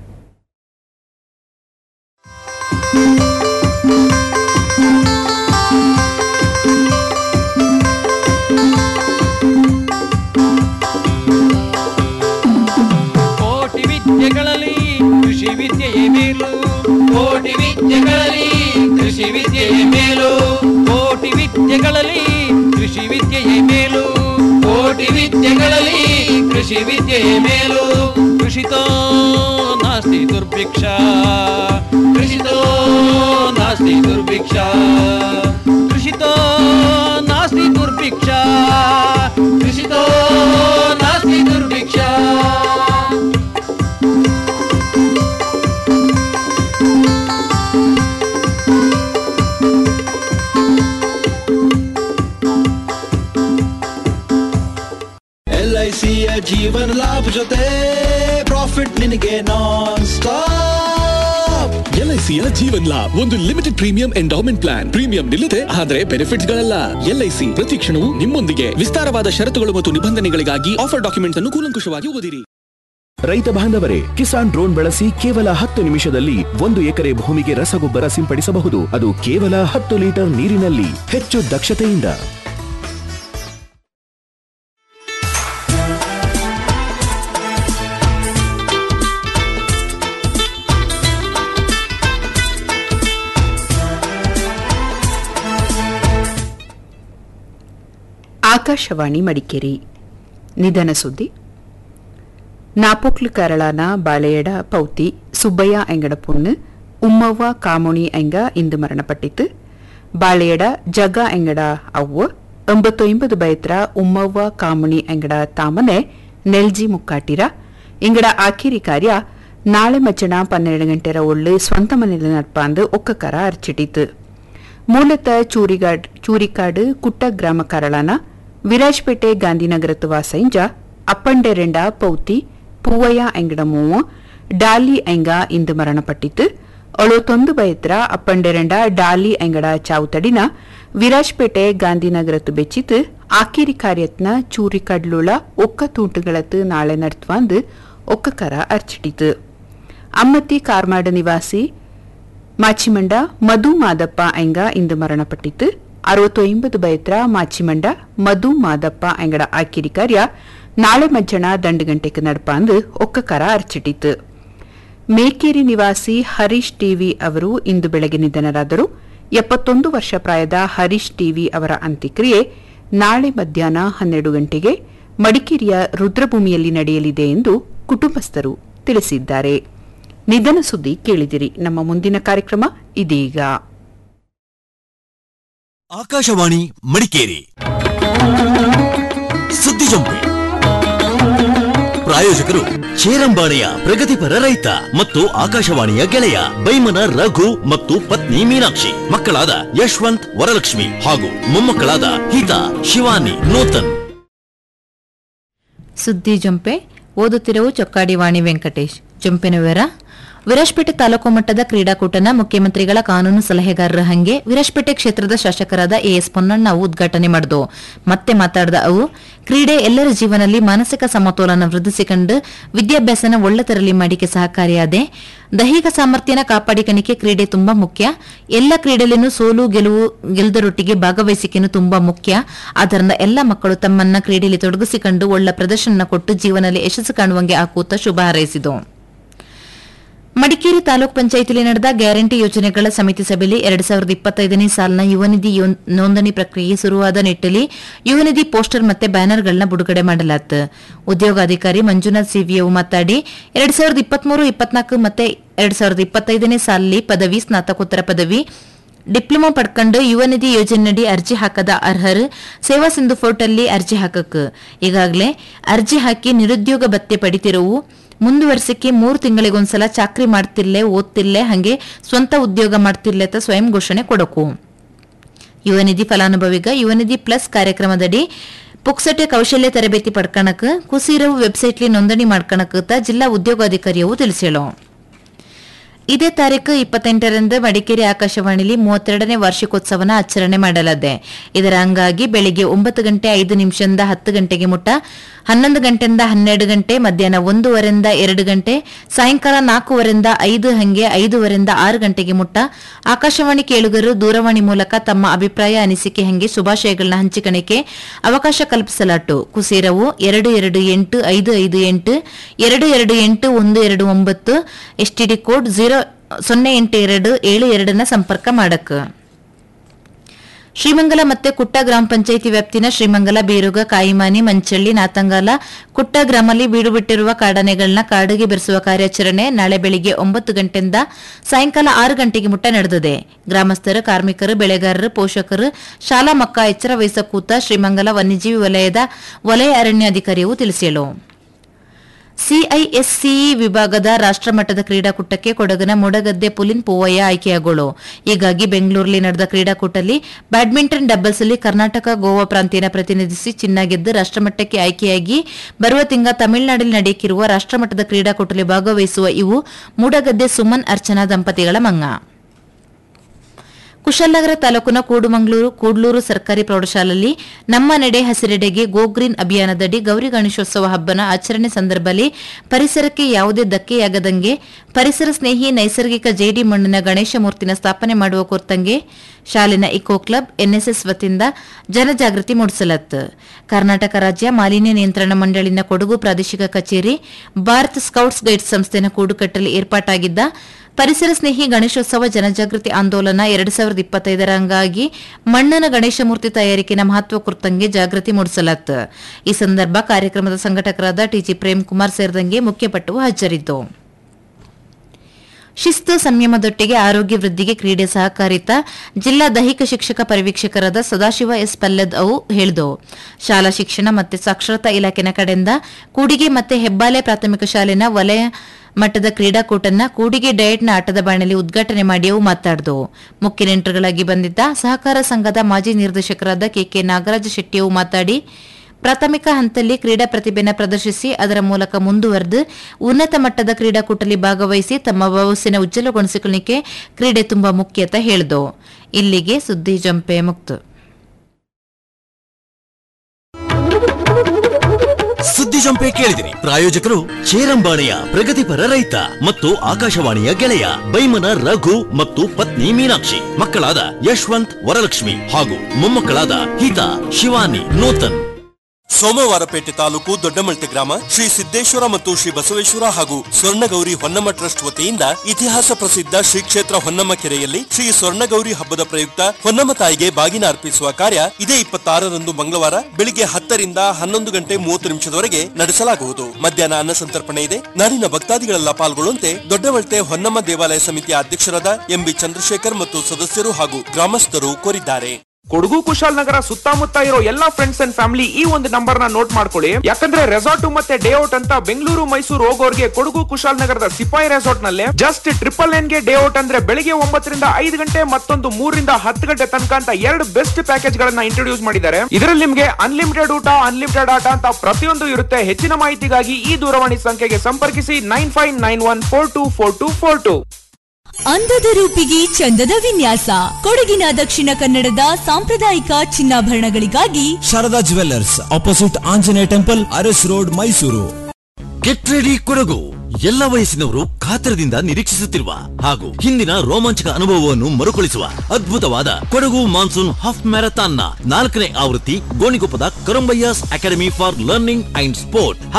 ಕೋಟಿ ವಿದ್ಯೆಗಳಲ್ಲಿ ಕೃಷಿ ವಿದ್ಯೆಯೇ ಮೇಲು ಕೋಟಿ ವಿದ್ಯೆಗಳಲ್ಲಿ ಕೃಷಿ ವಿದ್ಯೆಯೇ ಮೇಲು ಕೋಟಿ ವಿದ್ಯೆಗಳಲ್ಲಿ ಕೃಷಿ ವಿದ್ಯೆಯೇ ಮೇಲು ಕೋಟಿ ವಿದ್ಯೆಗಳಲ್ಲಿ ಕೃಷಿ ವಿದ್ಯೆಯೇ ಮೇಲು ಕೃಷಿತೋ ನಾಸ್ತಿ ದುರ್ಭಿಕ್ಷ ಕೃಷಿತೋ ನಾಸ್ತಿ ದುರ್ಭಿಕ್ಷ ಕೃಷಿತೋ ನಾಸ್ತಿ ದುರ್ಭಿಕ್ಷ ಕೃಷಿತೋ ನಾಸ್ತಿ ದುರ್ಭಿಕ್ಷ ಎಲ್ ಐ ಸಿಯ ಜೀವನ ಲಾಭ ಜೊತೆ ಪ್ರಾಫಿಟ್ ನಿನಗೆ ನಾನ್ ಸ್ಟಾಪ್ ಎಲ್ಐಸಿಯ ಜೀವನ್ ಲಾಭ್ ಒಂದು limited premium endowment plan premium ನಿಲ್ಲದೆ ಆದರೆ ಬೆನಿಫಿಟ್ಸ್ ಗಳಲ್ಲ ಎಲ್ಐಸಿ ಪ್ರತಿ ಕ್ಷಣವೂ ನಿಮ್ಮೊಂದಿಗೆ ವಿಸ್ತಾರವಾದ ಷರತ್ತುಗಳು ಮತ್ತು ನಿಬಂಧನೆಗಳಿಗಾಗಿ ಆಫರ್ ಡಾಕ್ಯುಮೆಂಟ್ಸ್ ಅನ್ನು ಕೂಲಂಕುಷವಾಗಿ ಓದಿರಿ ರೈತ ಬಾಂಧವರೇ ಕಿಸಾನ್ ಡ್ರೋನ್ ಬಳಸಿ ಕೇವಲ ಹತ್ತು ನಿಮಿಷದಲ್ಲಿ ಒಂದು ಎಕರೆ ಭೂಮಿಗೆ ರಸಗೊಬ್ಬರ ಸಿಂಪಡಿಸಬಹುದು ಅದು ಕೇವಲ ಹತ್ತು ಲೀಟರ್ ನೀರಿನಲ್ಲಿ ಹೆಚ್ಚು ದಕ್ಷತೆಯಿಂದ ಆಕಾಶವಾಣಿ ಮಡಿಕೇರಿ ನಿಧನ ಸುದ್ದಿ ನಾಪೊಕ್ಲು ಕರಳಾನ ಬಾಳೆಯಡ ಪೌತಿ ಸುಬ್ಬಯ್ಯ ಎಂಗಡ ಪುಣ್ಣು ಉಮ್ಮವ್ವ ಕಾಮುಣಿ ಎಂಗ ಇಂದು ಮರಣಪಟ್ಟಿತು ಬಾಳೆಯಡ ಜಗ ಎಂಗಡ ಅವ್ವ ಒಂಬತ್ತು ಎಂಬದು ಬಯತ್ರ ಉಮ್ಮವ್ವ ಕಾಮುಣಿ ಎಂಗಡ ತಾಮನೆ ನೆಲ್ಜಿ ಮುಕ್ಕಾಟಿರ ಇಂಗಡ ಆಖಿರಿ ಕಾರ್ಯ ನಾಳೆ ಮಚ್ಚಣ ಪನ್ನೆರಡು ಗಂಟೆರ ಒಳ್ಳು ಸ್ವಂತ ಮನೆಯಲ್ಲಿ ನಡ್ಪಾಂದು ಒಕ್ಕಕರ ಅರ್ಚಿಟಿತು ಮೂಲತಃ ಚೂರಿಗಾಡ್ ಚೂರಿಕಾಡು ಕುಟ್ಟ ಗ್ರಾಮ ಕರಳಾನ ವಿರಾಜ್ಪೇಟೆ ಗಾಂಧಿನಗರತ್ತು ವಾಸೈಂಜ ಅಪ್ಪಂಡೆರೆಂಡ ಪೌತಿ ಪೂವಯ್ಯ ಎಂಗಡ ಮೂವ ಡಾಲಿ ಎಂಗ ಇಂದು ಮರಣಪಟ್ಟಿತು ಅಳೋತೊಂದು ಬಯತ್ರ ಅಪ್ಪಂಡೆರೆಂಡ ಡಾಲಿ ಎಂಗಡ ಚಾವುತಡಿನ ವಿರಾಜ್ಪೇಟೆ ಗಾಂಧಿನಗರತ್ತು ಬೆಚ್ಚಿತು ಆಕಿರಿ ಕಾರ್ಯತ್ನ ಚೂರಿಕಡ್ಲುಳ ಒಕ್ಕ ತೂಂಟುಗಳತ್ತು ನಾಳೆ ನಡ್ತ್ವಾಂದು ಒಕ್ಕಕರ ಅರ್ಚಿಟಿತು ಅಮ್ಮತ್ತಿ ಕಾರ್ಮಾಡ ನಿವಾಸಿ ಮಾಚಿಮಂಡ ಮಧು ಮಾದಪ್ಪ ಎಂಗ ಇಂದು ಮರಣಪಟ್ಟಿತು ಅರವತ್ತೊಂಬತ್ತು ಬಯತ್ರ ಮಾಚಿಮಂಡ ಮಧು ಮಾದಪ್ಪ ಎಂಗಡ ಆಕಿರಿ ಕಾರ್ಯ ನಾಳೆ ಮಜ್ಜಣ ದಂಡುಗಂಟೆಗೆ ನಡ್ಪಾಂದು ಒಕ್ಕಕರ ಅರ್ಚಿಟಿತು ಮೇಕೇರಿ ನಿವಾಸಿ ಹರೀಶ್ ಟಿವಿ ಅವರು ಇಂದು ಬೆಳಗ್ಗೆ ನಿಧನರಾದರು ಎಪ್ಪತ್ತೊಂದು ವರ್ಷ ಪ್ರಾಯದ ಹರೀಶ್ ಟಿವಿ ಅವರ ಅಂತ್ಯಕ್ರಿಯೆ ನಾಳೆ ಮಧ್ಯಾಹ್ನ ಹನ್ನೆರಡು ಗಂಟೆಗೆ ಮಡಿಕೇರಿಯ ರುದ್ರಭೂಮಿಯಲ್ಲಿ ನಡೆಯಲಿದೆ ಎಂದು ಕುಟುಂಬಸ್ಥರು ತಿಳಿಸಿದ್ದಾರೆ ನಿಧನ ಸುದ್ದಿ ಕೇಳಿದಿರಿ ನಮ್ಮ ಮುಂದಿನ ಕಾರ್ಯಕ್ರಮ ಇದೀಗ ಆಕಾಶವಾಣಿ ಮಡಿಕೇರಿ ಸುದ್ದಿ ಜಂಪೆ ಪ್ರಾಯೋಜಕರು ಚೇರಂಬಾಣಿಯ ಪ್ರಗತಿಪರ ರೈತ ಮತ್ತು ಆಕಾಶವಾಣಿಯ ಗೆಳೆಯ ಬೈಮನ ರಘು ಮತ್ತು ಪತ್ನಿ ಮೀನಾಕ್ಷಿ ಮಕ್ಕಳಾದ ಯಶವಂತ್ ವರಲಕ್ಷ್ಮಿ ಹಾಗೂ ಮೊಮ್ಮಕ್ಕಳಾದ ಹಿತಾ ಶಿವಾನಿ ನೂತನ್ ಸುದ್ದಿ ಜಂಪೆ ಓದುತ್ತಿರುವ ಚೊಕ್ಕಾಡಿ ವಾಣಿ ವೆಂಕಟೇಶ್ ಜಂಪಿನ ವಿವರ ವಿರಾಜ್ಪೇಟೆ ತಾಲೂಕು ಮಟ್ಟದ ಕ್ರೀಡಾಕೂಟನ ಮುಖ್ಯಮಂತ್ರಿಗಳ ಕಾನೂನು ಸಲಹೆಗಾರರ ಹಂಗೆ ವಿರಾಜ್ಪೇಟೆ ಕ್ಷೇತ್ರದ ಶಾಸಕರಾದ ಎಎಸ್ ಪೊನ್ನಣ್ಣ ಉದ್ಘಾಟನೆ ಮಾಡಿದು ಮತ್ತೆ ಮಾತಾಡಿದ ಅವು ಕ್ರೀಡೆ ಎಲ್ಲರ ಜೀವನದಲ್ಲಿ ಮಾನಸಿಕ ಸಮತೋಲನ ವೃದ್ಧಿಸಿಕೊಂಡು ವಿದ್ಯಾಭ್ಯಾಸನ ಒಳ್ಳೆ ತರಲಿ ಮಾಡಿಕೆ ಸಹಕಾರಿಯಾದೆ ದೈಹಿಕ ಸಾಮರ್ಥ್ಯನ ಕಾಪಾಡಿಕಣಿಕೆ ಕ್ರೀಡೆ ತುಂಬಾ ಮುಖ್ಯ ಎಲ್ಲ ಕ್ರೀಡೆಯಲ್ಲೂ ಸೋಲು ಗೆಲುವು ಗೆಲ್ಲದರೊಟ್ಟಿಗೆ ಭಾಗವಹಿಸಿಕೆನು ತುಂಬಾ ಮುಖ್ಯ ಆದ್ದರಿಂದ ಎಲ್ಲ ಮಕ್ಕಳು ತಮ್ಮನ್ನ ಕ್ರೀಡೆಯಲ್ಲಿ ತೊಡಗಿಸಿಕೊಂಡು ಒಳ್ಳೆ ಪ್ರದರ್ಶನ ಕೊಟ್ಟು ಜೀವನದಲ್ಲಿ ಯಶಸ್ಸು ಕಾಣುವಂಗೆ ಆಕೂತ ಶುಭ ಹಾರೈಸಿತು ಮಡಿಕೇರಿ ತಾಲೂಕ್ ಪಂಚಾಯಿತಿಯಲ್ಲಿ ನಡೆದ ಗ್ಯಾರಂಟಿ ಯೋಜನೆಗಳ ಸಮಿತಿ ಸಭೆಯಲ್ಲಿ ಎರಡ್ ಸಾವಿರದ ಇಪ್ಪತ್ತೈದನೇ ಸಾಲಿನ ಯುವನಿಧಿ ಯೋನ್- ನೋಂದಣಿ ಪ್ರಕ್ರಿಯೆ ಶುರುವಾದ ನಿಟ್ಟಿನಲ್ಲಿ ಯುವನಿಧಿ ಪೋಸ್ಟರ್ ಮತ್ತೆ ಬ್ಯಾನರ್ಗಳನ್ನ ಬಿಡುಗಡೆ ಮಾಡಲಾಯಿತು ಉದ್ಯೋಗಾಧಿಕಾರಿ ಮಂಜುನಾಥ್ ಸಿವಿಯವು ಮಾತಾಡಿ ಎರಡ್ ಸಾವಿರದ ಇಪ್ಪತ್ಮೂರು ಇಪ್ಪತ್ನಾಲ್ಕು ಮತ್ತೆ ಎರಡ್ ಸಾವಿರದ ಇಪ್ಪತ್ತೈದನೇ ಸಾಲಿನಲ್ಲಿ ಪದವಿ ಸ್ನಾತಕೋತ್ತರ ಪದವಿ ಡಿಪ್ಲೊಮಾ ಪಡ್ಕೊಂಡು ಯುವ ನಿಧಿ ಯೋಜನೆಯಡಿ ಅರ್ಜಿ ಹಾಕದ ಅರ್ಹರು ಸೇವಾ ಸಿಂಧು ಪೋರ್ಟಲ್ಲಿ ಅರ್ಜಿ ಹಾಕಕ್ ಈಗಾಗಲೇ ಅರ್ಜಿ ಹಾಕಿ ನಿರುದ್ಯೋಗ ಭತ್ಯೆ ಪಡಿತಿರುವು ಮುಂದುವರ್ಸಕ್ಕೆ ಮೂರು ತಿಂಗಳಿಗೊಂದ್ಸಲ ಚಾಕ್ರಿ ಮಾಡ್ತಿರ್ಲೆ ಓದ್ತಿರ್ಲೆ ಹಂಗೆ ಸ್ವಂತ ಉದ್ಯೋಗ ಮಾಡ್ತಿರ್ಲೆ ಅಂತ ಸ್ವಯಂ ಘೋಷಣೆ ಕೊಡಕು ಯುವ ನಿಧಿ ಫಲಾನುಭವಿಗ ಯುವ ನಿಧಿ ಪ್ಲಸ್ ಕಾರ್ಯಕ್ರಮದಡಿ ಪುಕ್ಸಟೆ ಕೌಶಲ್ಯ ತರಬೇತಿ ಪಡ್ಕಣಕ್ ಕುಸೀರವು ವೆಬ್ಸೈಟ್ಲಿ ನೋಂದಣಿ ಮಾಡ್ಕಣಕ್ ಅಂತ ಜಿಲ್ಲಾ ಉದ್ಯೋಗಾಧಿಕಾರಿಯವು ತಿಳಿಸ್ಯಾಳು ಇದೇ ತಾರೀಕು ಇಪ್ಪತ್ತೆಂಟರಂದು ಮಡಿಕೇರಿ ಆಕಾಶವಾಣಿಲಿ ಮೂವತ್ತೆರಡನೇ ವಾರ್ಷಿಕೋತ್ಸವನ ಆಚರಣೆ ಮಾಡಲಾಗಿದೆ ಇದರ ಅಂಗಾಗಿ ಬೆಳಿಗ್ಗೆ ಒಂಬತ್ತು ಗಂಟೆ ಐದು ನಿಮಿಷದಿಂದ ಹತ್ತು ಗಂಟೆಗೆ ಮುಟ್ಟ ಹನ್ನೊಂದು ಗಂಟೆಯಿಂದ ಹನ್ನೆರಡು ಗಂಟೆ ಮಧ್ಯಾಹ್ನ ಒಂದೂವರೆಯಿಂದ ಎರಡು ಗಂಟೆ ಸಾಯಂಕಾಲ ನಾಲ್ಕೂವರೆಯಿಂದ ಐದು ಹಂಗೆ ಐದೂವರೆಯಿಂದ ಆರು ಗಂಟೆಗೆ ಮುಟ್ಟ ಆಕಾಶವಾಣಿ ಕೇಳುಗರು ದೂರವಾಣಿ ಮೂಲಕ ತಮ್ಮ ಅಭಿಪ್ರಾಯ ಅನಿಸಿಕೆ ಹಂಗೆ ಶುಭಾಶಯಗಳನ್ನ ಹಂಚಿಕಣಿಕೆ ಅವಕಾಶ ಕಲ್ಪಿಸಲಾಟು ಕುಸೇರವು ಎರಡು ಎರಡು ಎಂಟು ಐದು ಐದು ಎಂಟು ಎರಡು ಎರಡು ಎಂಟು ಒಂದು ಎರಡು ಒಂಬತ್ತು ಎಸ್ಟಿಡಿ ಕೋಡ್ ಜೀರೋ ಸೊನ್ನೆ ಎಂಟು ಎರಡು ಏಳು ಎರಡನ್ನ ಸಂಪರ್ಕ ಮಾಡಕ್ ಶ್ರೀಮಂಗಲ ಮತ್ತೆ ಕುಟ್ಟ ಗ್ರಾಮ ಪಂಚಾಯಿತಿ ವ್ಯಾಪ್ತಿನ ಶ್ರೀಮಂಗಲ ಬೀರುಗ ಕಾಯಿಮಾನಿ ಮಂಚಳ್ಳಿ ನಾತಂಗಾಲ ಕುಟ್ಟ ಗ್ರಾಮಲ್ಲಿ ಬೀಡು ಬಿಟ್ಟಿರುವ ಕಾಡಾನೆಗಳನ್ನ ಕಾಡಿಗೆ ಬೆರೆಸುವ ಕಾರ್ಯಾಚರಣೆ ನಾಳೆ ಬೆಳಿಗ್ಗೆ ಒಂಬತ್ತು ಗಂಟೆಯಿಂದ ಸಾಯಂಕಾಲ ಆರು ಗಂಟೆಗೆ ಮುಟ್ಟ ನಡೆದಿದೆ ಗ್ರಾಮಸ್ಥರು ಕಾರ್ಮಿಕರು ಬೆಳೆಗಾರರು ಪೋಷಕರು ಶಾಲಾ ಮಕ್ಕ ಎಚ್ಚರ ವಹಿಸಕೂತ ಶ್ರೀಮಂಗಲ ವನ್ಯಜೀವಿ ವಲಯದ ವಲಯ ಅರಣ್ಯಾಧಿಕಾರಿಯು ತಿಳಿಸಿದರು ಸಿಐಎಸ್ಸಿಇ ವಿಭಾಗದ ರಾಷ್ಟ್ರಮಟ್ಟದ ಕ್ರೀಡಾಕೂಟಕ್ಕೆ ಕೊಡಗಿನ ಮೂಡಗದ್ದೆ ಪುಲಿನ್ ಪೂವಯ್ಯ ಆಯ್ಕೆಯಾಗೋಳು ಹೀಗಾಗಿ ಬೆಂಗಳೂರಲ್ಲಿ ನಡೆದ ಕ್ರೀಡಾಕೂಟದಲ್ಲಿ ಬ್ಯಾಡ್ಮಿಂಟನ್ ಡಬಲ್ಸ್ ಅಲ್ಲಿ ಕರ್ನಾಟಕ ಗೋವಾ ಪ್ರಾಂತ್ಯನ ಪ್ರತಿನಿಧಿಸಿ ಚಿನ್ನ ಗೆದ್ದು ರಾಷ್ಟ್ರಮಟ್ಟಕ್ಕೆ ಆಯ್ಕೆಯಾಗಿ ಬರುವ ತಿಂಗ ತಮಿಳುನಾಡಿನಲ್ಲಿ ನಡೆಯುತ್ತಿರುವ ರಾಷ್ಟ್ರಮಟ್ಟದ ಕ್ರೀಡಾಕೂಟದಲ್ಲಿ ಭಾಗವಹಿಸುವ ಇವು ಮೂಡಗದ್ದೆ ಸುಮನ್ ಅರ್ಚನಾ ದಂಪತಿಗಳ ಮಂಗ ಕುಶಾಲನಗರ ತಾಲೂಕಿನ ಕೂಡುಮಂಗಳೂರು ಕೂಡ್ಲೂರು ಸರ್ಕಾರಿ ಪ್ರೌಢಶಾಲೆಯಲ್ಲಿ ನಮ್ಮ ನಡೆ ಹಸಿರೆಡೆಗೆ ಗೋ ಗ್ರೀನ್ ಅಭಿಯಾನದಡಿ ಗೌರಿ ಗಣೇಶೋತ್ಸವ ಹಬ್ಬನ ಆಚರಣೆ ಸಂದರ್ಭದಲ್ಲಿ ಪರಿಸರಕ್ಕೆ ಯಾವುದೇ ಧಕ್ಕೆಯಾಗದಂಗೆ ಪರಿಸರ ಸ್ನೇಹಿ ನೈಸರ್ಗಿಕ ಜೇಡಿ ಮಣ್ಣಿನ ಗಣೇಶ ಮೂರ್ತಿನ ಸ್ಥಾಪನೆ ಮಾಡುವ ಕುರಿತಂಗೆ ಶಾಲಿನ ಇಕೋ ಕ್ಲಬ್ ಎನ್ಎಸ್ಎಸ್ ವತಿಯಿಂದ ಜನಜಾಗೃತಿ ಮೂಡಿಸಲಾಯಿತು ಕರ್ನಾಟಕ ರಾಜ್ಯ ಮಾಲಿನ್ಯ ನಿಯಂತ್ರಣ ಮಂಡಳಿನ ಕೊಡಗು ಪ್ರಾದೇಶಿಕ ಕಚೇರಿ ಭಾರತ್ ಸ್ಕೌಟ್ಸ್ ಗೈಡ್ಸ್ ಸಂಸ್ಥೆನ ಕೂಡುಕಟ್ಟಲ್ಲಿ ಏರ್ಪಾಟಾಗಿದ್ದ ಪರಿಸರ ಸ್ನೇಹಿ ಗಣೇಶೋತ್ಸವ ಜನಜಾಗೃತಿ ಆಂದೋಲನ ಎರಡ್ ಸಾವಿರದ ಇಪ್ಪತ್ತೈದರ ಅಂಗಾಗಿ ಮಣ್ಣಿನ ಗಣೇಶ ಮೂರ್ತಿ ತಯಾರಿಕೆನ ಮಹತ್ವ ಕುರಿತಂಗೆ ಜಾಗೃತಿ ಮೂಡಿಸಲಾಯಿತು ಈ ಸಂದರ್ಭ ಕಾರ್ಯಕ್ರಮದ ಸಂಘಟಕರಾದ ಟಿಜಿ ಪ್ರೇಮ್ ಕುಮಾರ್ ಸೇರಿದಂಗೆ ಮುಖ್ಯಪಟ್ಟವು ಹಾಜರಿದ್ದು ಶಿಸ್ತು ಸಂಯಮದೊಟ್ಟಿಗೆ ಆರೋಗ್ಯ ವೃದ್ಧಿಗೆ ಕ್ರೀಡೆ ಸಹಕಾರಿತ ಜಿಲ್ಲಾ ದೈಹಿಕ ಶಿಕ್ಷಕ ಪರಿವೀಕ್ಷಕರಾದ ಸದಾಶಿವ ಎಸ್ ಪಲ್ಲದ್ ಅವು ಹೇಳಿದವು ಶಾಲಾ ಶಿಕ್ಷಣ ಮತ್ತು ಸಾಕ್ಷರತಾ ಇಲಾಖೆನ ಕಡೆಯಿಂದ ಕೂಡಿಗೆ ಮತ್ತೆ ಹೆಬ್ಬಾಲೆ ಪ್ರಾಥಮಿಕ ಶಾಲೆನ ವಲಯ ಮಟ್ಟದ ಕ್ರೀಡಾಕೂಟನ್ನ ಕೂಡಿಗೆ ಡಯಟ್ನ ಆಟದ ಬಾಣಲಿ ಉದ್ಘಾಟನೆ ಮಾಡಿ ಅವು ಮಾತಾಡಿದವು ಮುಖ್ಯ ನೆಂಟರುಗಳಾಗಿ ಬಂದಿದ್ದ ಸಹಕಾರ ಸಂಘದ ಮಾಜಿ ನಿರ್ದೇಶಕರಾದ ಕೆಕೆ ನಾಗರಾಜ ಶೆಟ್ಟಿಯವು ಮಾತಾಡಿ ಪ್ರಾಥಮಿಕ ಹಂತದಲ್ಲಿ ಕ್ರೀಡಾ ಪ್ರತಿಭೆನ ಪ್ರದರ್ಶಿಸಿ ಅದರ ಮೂಲಕ ಮುಂದುವರೆದು ಉನ್ನತ ಮಟ್ಟದ ಕ್ರೀಡಾಕೂಟದಲ್ಲಿ ಭಾಗವಹಿಸಿ ತಮ್ಮ ಭವಿಷ್ಯನ ಉಜ್ವಲಗೊಳಿಸಿಕೊಳ್ಳಿಕ್ಕೆ ಕ್ರೀಡೆ ತುಂಬಾ ಮುಖ್ಯ ಅಂತ ಹೇಳಿದವು ಇಲ್ಲಿಗೆ ಸುದ್ದಿ ಜಂಪೆ ಮುಕ್ತು ಸುದ್ದಿ ಜಂಪೆ ಕೇಳಿದಿರಿ ಪ್ರಾಯೋಜಕರು ಚೇರಂಬಾಣಿಯ ಪ್ರಗತಿಪರ ರೈತ ಮತ್ತು ಆಕಾಶವಾಣಿಯ ಗೆಳೆಯ ಬೈಮನ ರಘು ಮತ್ತು ಪತ್ನಿ ಮೀನಾಕ್ಷಿ ಮಕ್ಕಳಾದ ಯಶವಂತ್ ವರಲಕ್ಷ್ಮಿ ಹಾಗೂ ಮೊಮ್ಮಕ್ಕಳಾದ ಹಿತಾ ಶಿವಾನಿ ನೂತನ್ ಸೋಮವಾರಪೇಟೆ ತಾಲೂಕು ದೊಡ್ಡಮಲ್ಟೆ ಗ್ರಾಮ ಶ್ರೀ ಸಿದ್ದೇಶ್ವರ ಮತ್ತು ಶ್ರೀ ಬಸವೇಶ್ವರ ಹಾಗೂ ಸ್ವರ್ಣಗೌರಿ ಹೊನ್ನಮ್ಮ ಟ್ರಸ್ಟ್ ವತಿಯಿಂದ ಇತಿಹಾಸ ಪ್ರಸಿದ್ಧ ಶ್ರೀ ಕ್ಷೇತ್ರ ಹೊನ್ನಮ್ಮ ಕೆರೆಯಲ್ಲಿ ಶ್ರೀ ಸ್ವರ್ಣಗೌರಿ ಹಬ್ಬದ ಪ್ರಯುಕ್ತ ಹೊನ್ನಮ್ಮ ತಾಯಿಗೆ ಬಾಗಿನ ಅರ್ಪಿಸುವ ಕಾರ್ಯ ಇದೇ ಇಪ್ಪತ್ತಾರರಂದು ಮಂಗಳವಾರ ಬೆಳಿಗ್ಗೆ ಹತ್ತರಿಂದ ಹನ್ನೊಂದು ಗಂಟೆ ಮೂವತ್ತು ನಿಮಿಷದವರೆಗೆ ನಡೆಸಲಾಗುವುದು ಮಧ್ಯಾಹ್ನ ಅನ್ನ ಸಂತರ್ಪಣೆ ಇದೆ ನಾಡಿನ ಭಕ್ತಾದಿಗಳೆಲ್ಲ ಪಾಲ್ಗೊಳ್ಳುವಂತೆ ದೊಡ್ಡಮಲ್ಟೆ ಹೊನ್ನಮ್ಮ ದೇವಾಲಯ ಸಮಿತಿಯ ಅಧ್ಯಕ್ಷರಾದ ಎಂಬಿ ಚಂದ್ರಶೇಖರ್ ಮತ್ತು ಸದಸ್ಯರು ಹಾಗೂ ಗ್ರಾಮಸ್ಥರು ಕೋರಿದ್ದಾರೆ ಕೊಡಗು ಕುಶಾಲನಗರ ಸುತ್ತಮುತ್ತ ಇರೋ ಎಲ್ಲಾ ಫ್ರೆಂಡ್ಸ್ ಅಂಡ್ ಫ್ಯಾಮಿಲಿ ಈ ಒಂದು ನಂಬರ್ ನ ನೋಟ್ ಮಾಡ್ಕೊಳ್ಳಿ ಯಾಕಂದ್ರೆ ರೆಸಾರ್ಟ್ ಮತ್ತೆ ಡೇ ಔಟ್ ಅಂತ ಬೆಂಗಳೂರು ಮೈಸೂರು ಹೋಗೋರ್ಗೆ ಕೊಡಗು ಕುಶಾಲನಗರದ ಸಿಪಾಯಿ ರೆಸಾರ್ಟ್ ನಲ್ಲಿ ಜಸ್ಟ್ ಟ್ರಿಪಲ್ ಎನ್ ಗೆ ಡೇ ಔಟ್ ಅಂದ್ರೆ ಬೆಳಿಗ್ಗೆ ಒಂಬತ್ತರಿಂದ ಐದು ಗಂಟೆ ಮತ್ತೊಂದು ಮೂರರಿಂದ ಹತ್ತು ಗಂಟೆ ತನಕ ಅಂತ ಎರಡು ಬೆಸ್ಟ್ ಪ್ಯಾಕೇಜ್ ಗಳನ್ನ ಇಂಟ್ರೊಡ್ಯೂಸ್ ಮಾಡಿದ್ದಾರೆ ಇದರಲ್ಲಿ ನಿಮ್ಗೆ ಅನ್ಲಿಮಿಟೆಡ್ ಊಟ ಅನ್ಲಿಮಿಟೆಡ್ ಆಟ ಅಂತ ಪ್ರತಿಯೊಂದು ಇರುತ್ತೆ ಹೆಚ್ಚಿನ ಮಾಹಿತಿಗಾಗಿ ಈ ದೂರವಾಣಿ ಸಂಖ್ಯೆಗೆ ಸಂಪರ್ಕಿಸಿ nine five nine one four two four two four two ಅಂದದ ರೂಪಿಗೆ ಚಂದದ ವಿನ್ಯಾಸ ಕೊಡಗಿನ ದಕ್ಷಿಣ ಕನ್ನಡದ ಸಾಂಪ್ರದಾಯಿಕ ಚಿನ್ನಾಭರಣಗಳಿಗಾಗಿ Sharada jewellers opposite Anjaneya temple Aras road Mysuru get ready Kodagu ಎಲ್ಲ ವಯಸ್ಸಿನವರು ಕಾತರದಿಂದ ನಿರೀಕ್ಷಿಸುತ್ತಿರುವ ಹಾಗೂ ಹಿಂದಿನ ರೋಮಾಂಚಕ ಅನುಭವವನ್ನು ಮರುಕಳಿಸುವ ಅದ್ಭುತವಾದ ಕೊಡಗು ಮಾನ್ಸೂನ್ ಹಾಫ್ ಮ್ಯಾರಥಾನ್ ನ ನಾಲ್ಕನೇ ಆವೃತ್ತಿ ಗೋಣಿಗೊಪ್ಪದ Korambayyas academy for learning and sport ಹಾಗೂ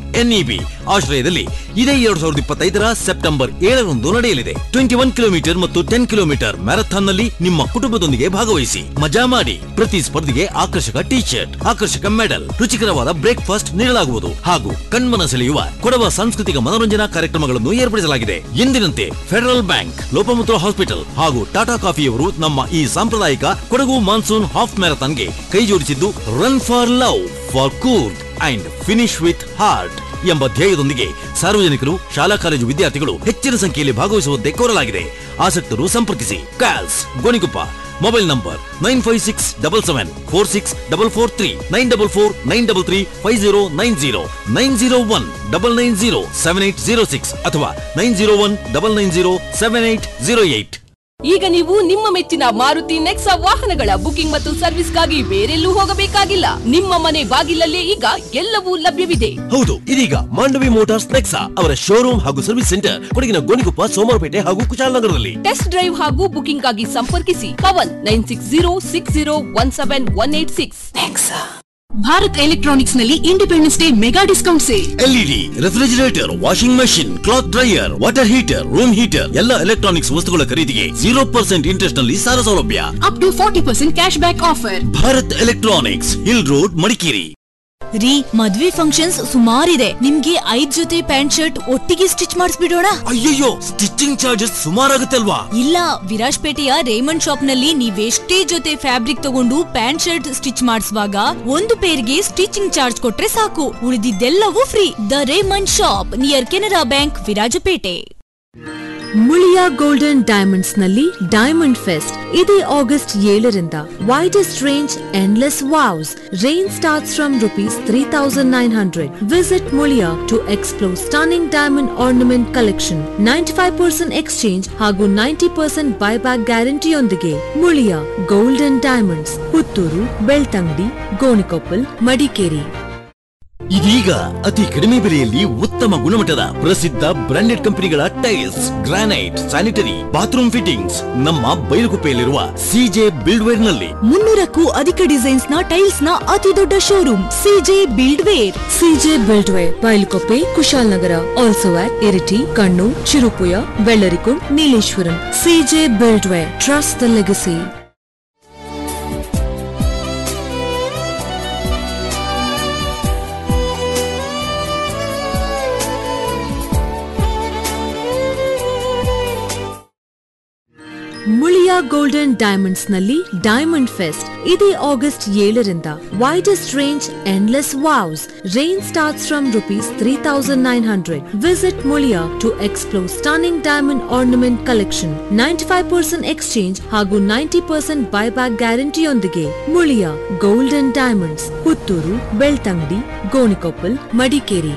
ಎನ್ಇಬಿ ಆಶ್ರಯದಲ್ಲಿ ಇದೇ ಎರಡ್ ಸಾವಿರದ ಇಪ್ಪತ್ತೈದರ ಸೆಪ್ಟೆಂಬರ್ ಏಳರಂದು ನಡೆಯಲಿದೆ ಟ್ವೆಂಟಿ ಒನ್ ಕಿಲೋಮೀಟರ್ ಮತ್ತು ಟೆನ್ ಕಿಲೋಮೀಟರ್ ಮ್ಯಾರಥಾನ್ ನಲ್ಲಿ ನಿಮ್ಮ ಕುಟುಂಬದೊಂದಿಗೆ ಭಾಗವಹಿಸಿ ಮಜಾ ಮಾಡಿ ಪ್ರತಿ ಸ್ಪರ್ಧೆಗೆ ಆಕರ್ಷಕ ಟಿ ಶರ್ಟ್ ಆಕರ್ಷಕ ಮೆಡಲ್ ರುಚಿಕರವಾದ ಬ್ರೇಕ್ಫಾಸ್ಟ್ ನೀಡಲಾಗುವುದು ಹಾಗೂ ಕಣ್ಮನ ಸೆಳೆಯುವ ಕೊಡವ ಸಾಂಸ್ಕೃತಿಕ ಮನೋರಂಜನಾ ಕಾರ್ಯಕ್ರಮಗಳನ್ನು ಏರ್ಪಡಿಸಲಾಗಿದೆ ಎಂದಿನಂತೆ ಫೆಡರಲ್ ಬ್ಯಾಂಕ್ ಲೋಪಮುದ್ರ ಹಾಸ್ಪಿಟಲ್ ಹಾಗೂ ಟಾಟಾ ಕಾಫಿಯವರು ನಮ್ಮ ಈ ಸಾಂಪ್ರದಾಯಿಕ ಕೊಡಗು ಮಾನ್ಸೂನ್ ಹಾಫ್ ಮ್ಯಾರಥಾನ್ಗೆ ಕೈ ಜೋಡಿಸಿದ್ದು run for love for cool and finish with heart ಎಂಬ ಧ್ಯೇಯದೊಂದಿಗೆ ಸಾರ್ವಜನಿಕರು ಶಾಲಾ ಕಾಲೇಜು ವಿದ್ಯಾರ್ಥಿಗಳು ಹೆಚ್ಚಿನ ಸಂಖ್ಯೆಯಲ್ಲಿ ಭಾಗವಹಿಸುವಂತೆ ಕೋರಲಾಗಿದೆ ಆಸಕ್ತರು ಸಂಪರ್ಕಿಸಿ calls Gonikoppa mobile number nine five six double seven four six double four three nine double four nine double three five zero nine zero nine zero one double nine zero seven eight zero six ಅಥವಾ nine zero one double nine zero seven eight zero eight ಈಗ ನೀವು ನಿಮ್ಮ ಮೆಚ್ಚಿನ ಮಾರುತಿ ನೆಕ್ಸಾ ವಾಹನಗಳ ಬುಕಿಂಗ್ ಮತ್ತು ಸರ್ವಿಸ್ಗಾಗಿ ಬೇರೆಲ್ಲೂ ಹೋಗಬೇಕಾಗಿಲ್ಲ ನಿಮ್ಮ ಮನೆ ಬಾಗಿಲಲ್ಲೇ ಈಗ ಎಲ್ಲವೂ ಲಭ್ಯವಿದೆ ಹೌದು ಇದೀಗ ಮಾಂಡವಿ ಮೋಟಾರ್ಸ್ ನೆಕ್ಸಾ ಅವರ ಶೋರೂಮ್ ಹಾಗೂ ಸರ್ವಿಸ್ ಸೆಂಟರ್ ಕೊಡಗಿನ ಗೋಣಿಕೊಪ್ಪ ಸೋಮವಾರಪೇಟೆ ಹಾಗೂ ಕುಶಾಲನಗರದಲ್ಲಿ ಟೆಸ್ಟ್ ಡ್ರೈವ್ ಹಾಗೂ ಬುಕಿಂಗ್ ಆಗಿ ಸಂಪರ್ಕಿಸಿ Pavan nine six zero six zero one seven one eight six Bharat electronics ನಲ್ಲಿ independence day mega discount sale L E D refrigerator washing machine cloth dryer water heater room heater ಎಲ್ಲ ಎಲೆಕ್ಟ್ರಾನಿಕ್ಸ್ ವಸ್ತುಗಳ ಖರೀದಿಗೆ ಜೀರೋ ಪರ್ಸೆಂಟ್ ಇಂಟ್ರೆಸ್ಟ್ ನಲ್ಲಿ ಸಾಲ ಸೌಲಭ್ಯ up to forty percent cash back offer Bharat electronics hill road Madikeri ರೀ ಮದ್ವೆ ಫಂಕ್ಷನ್ಸ್ ಸುಮಾರಿದೆ ನಿಮ್ಗೆ ಐದ್ ಜೊತೆ ಪ್ಯಾಂಟ್ ಶರ್ಟ್ ಒಟ್ಟಿಗೆ ಸ್ಟಿಚ್ ಮಾಡಿಸ್ಬಿಡೋಣ ಅಯ್ಯಯ್ಯೋ ಸ್ಟಿಚಿಂಗ್ ಚಾರ್ಜಸ್ ಸುಮಾರಾಗುತ್ತೆ ಅಲ್ವಾ ಇಲ್ಲ ವಿರಾಜ್ಪೇಟೆಯ ರೇಮಂಡ್ ಶಾಪ್ ನಲ್ಲಿ ನೀವೆಷ್ಟೇ ಜೊತೆ ಫ್ಯಾಬ್ರಿಕ್ ತಗೊಂಡು ಪ್ಯಾಂಟ್ ಶರ್ಟ್ ಸ್ಟಿಚ್ ಮಾಡಿಸುವಾಗ ಒಂದು ಪೇರ್ಗೆ ಸ್ಟಿಚಿಂಗ್ ಚಾರ್ಜ್ ಕೊಟ್ರೆ ಸಾಕು ಉಳಿದಿದ್ದೆಲ್ಲವೂ free the Raymond shop near Canara bank Virajpet Muliya golden diamonds ನಲ್ಲಿ ಡೈಮಂಡ್ ಫೆಸ್ಟ್ ಇದೇ ಆಗಸ್ಟ್ ಏಳರಿಂದ widest range endless wows range starts from rupees three thousand nine hundred visit Muliya to explore stunning diamond ornament collection ninety five percent exchange ಹಾಗೂ ನೈಂಟಿ ಪರ್ಸೆಂಟ್ ಬೈಬ್ಯಾಕ್ ಗ್ಯಾರಂಟಿಯೊಂದಿಗೆ ಮುಳಿಯಾ ಗೋಲ್ಡನ್ ಡೈಮಂಡ್ಸ್ ಪುತ್ತೂರು ಬೆಳ್ತಂಗಡಿ ಗೋಣಿಕೊಪ್ಪಲ್ ಮಡಿಕೇರಿ ಇದೀಗ ಅತಿ ಕಡಿಮೆ ಬೆಲೆಯಲ್ಲಿ ಉತ್ತಮ ಗುಣಮಟ್ಟದ ಪ್ರಸಿದ್ಧ ಬ್ರಾಂಡೆಡ್ ಕಂಪನಿಗಳ tiles granite sanitary bathroom fittings ನಮ್ಮ ಬೈಲುಗುಪ್ಪೆಯಲ್ಲಿರುವ ಸಿಜೆ ಬಿಲ್ಡ್ವೇರ್ ನಲ್ಲಿ ಮುನ್ನೂರಕ್ಕೂ ಅಧಿಕ ಡಿಸೈನ್ಸ್ ನ ಟೈಲ್ಸ್ ನ ಅತಿ ದೊಡ್ಡ showroom C J buildware C J buildware Bylakuppe Kushalnagar also at Iritty Kannur Cherupuzha Vellarikund Nileshwaram C J buildware trust the legacy Muliya golden diamonds ನಲ್ಲಿ ಡೈಮಂಡ್ ಫೆಸ್ಟ್ ಇದೇ ಆಗಸ್ಟ್ ಏಳರಿಂದ widest range endless wows range starts from rupees three thousand nine hundred visit Muliya to explore stunning diamond ornament collection ninety five percent exchange ಹಾಗೂ ನೈಂಟಿ ಪರ್ಸೆಂಟ್ ಬೈಬ್ಯಾಕ್ ಗ್ಯಾರಂಟಿಯೊಂದಿಗೆ ಮುಳಿಯಾ ಗೋಲ್ಡನ್ ಡೈಮಂಡ್ಸ್ ಪುತ್ತೂರು ಬೆಳ್ತಂಗಡಿ ಗೋಣಿಕೊಪ್ಪಲ್ ಮಡಿಕೇರಿ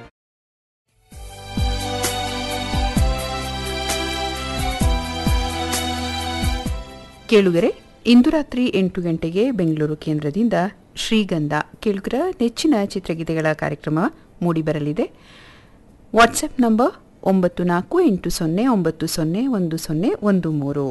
ಕೇಳುಗರೆ ಇಂದು ರಾತ್ರಿ ಎಂಟು ಗಂಟೆಗೆ ಬೆಂಗಳೂರು ಕೇಂದ್ರದಿಂದ ಶ್ರೀಗಂಧ ಕೇಳುಗರ ನೆಚ್ಚಿನ ಚಿತ್ರಗೀತೆಗಳ ಕಾರ್ಯಕ್ರಮ ಮೂಡಿಬರಲಿದೆ ವಾಟ್ಸ್ಆಪ್ ನಂಬರ್ ಒಂಬತ್ತು ನಾಲ್ಕು ಎಂಟು ಸೊನ್ನೆ ಒಂಬತ್ತು ಸೊನ್ನೆ ಒಂದು ಸೊನ್ನೆ ಒಂದು ಮೂರು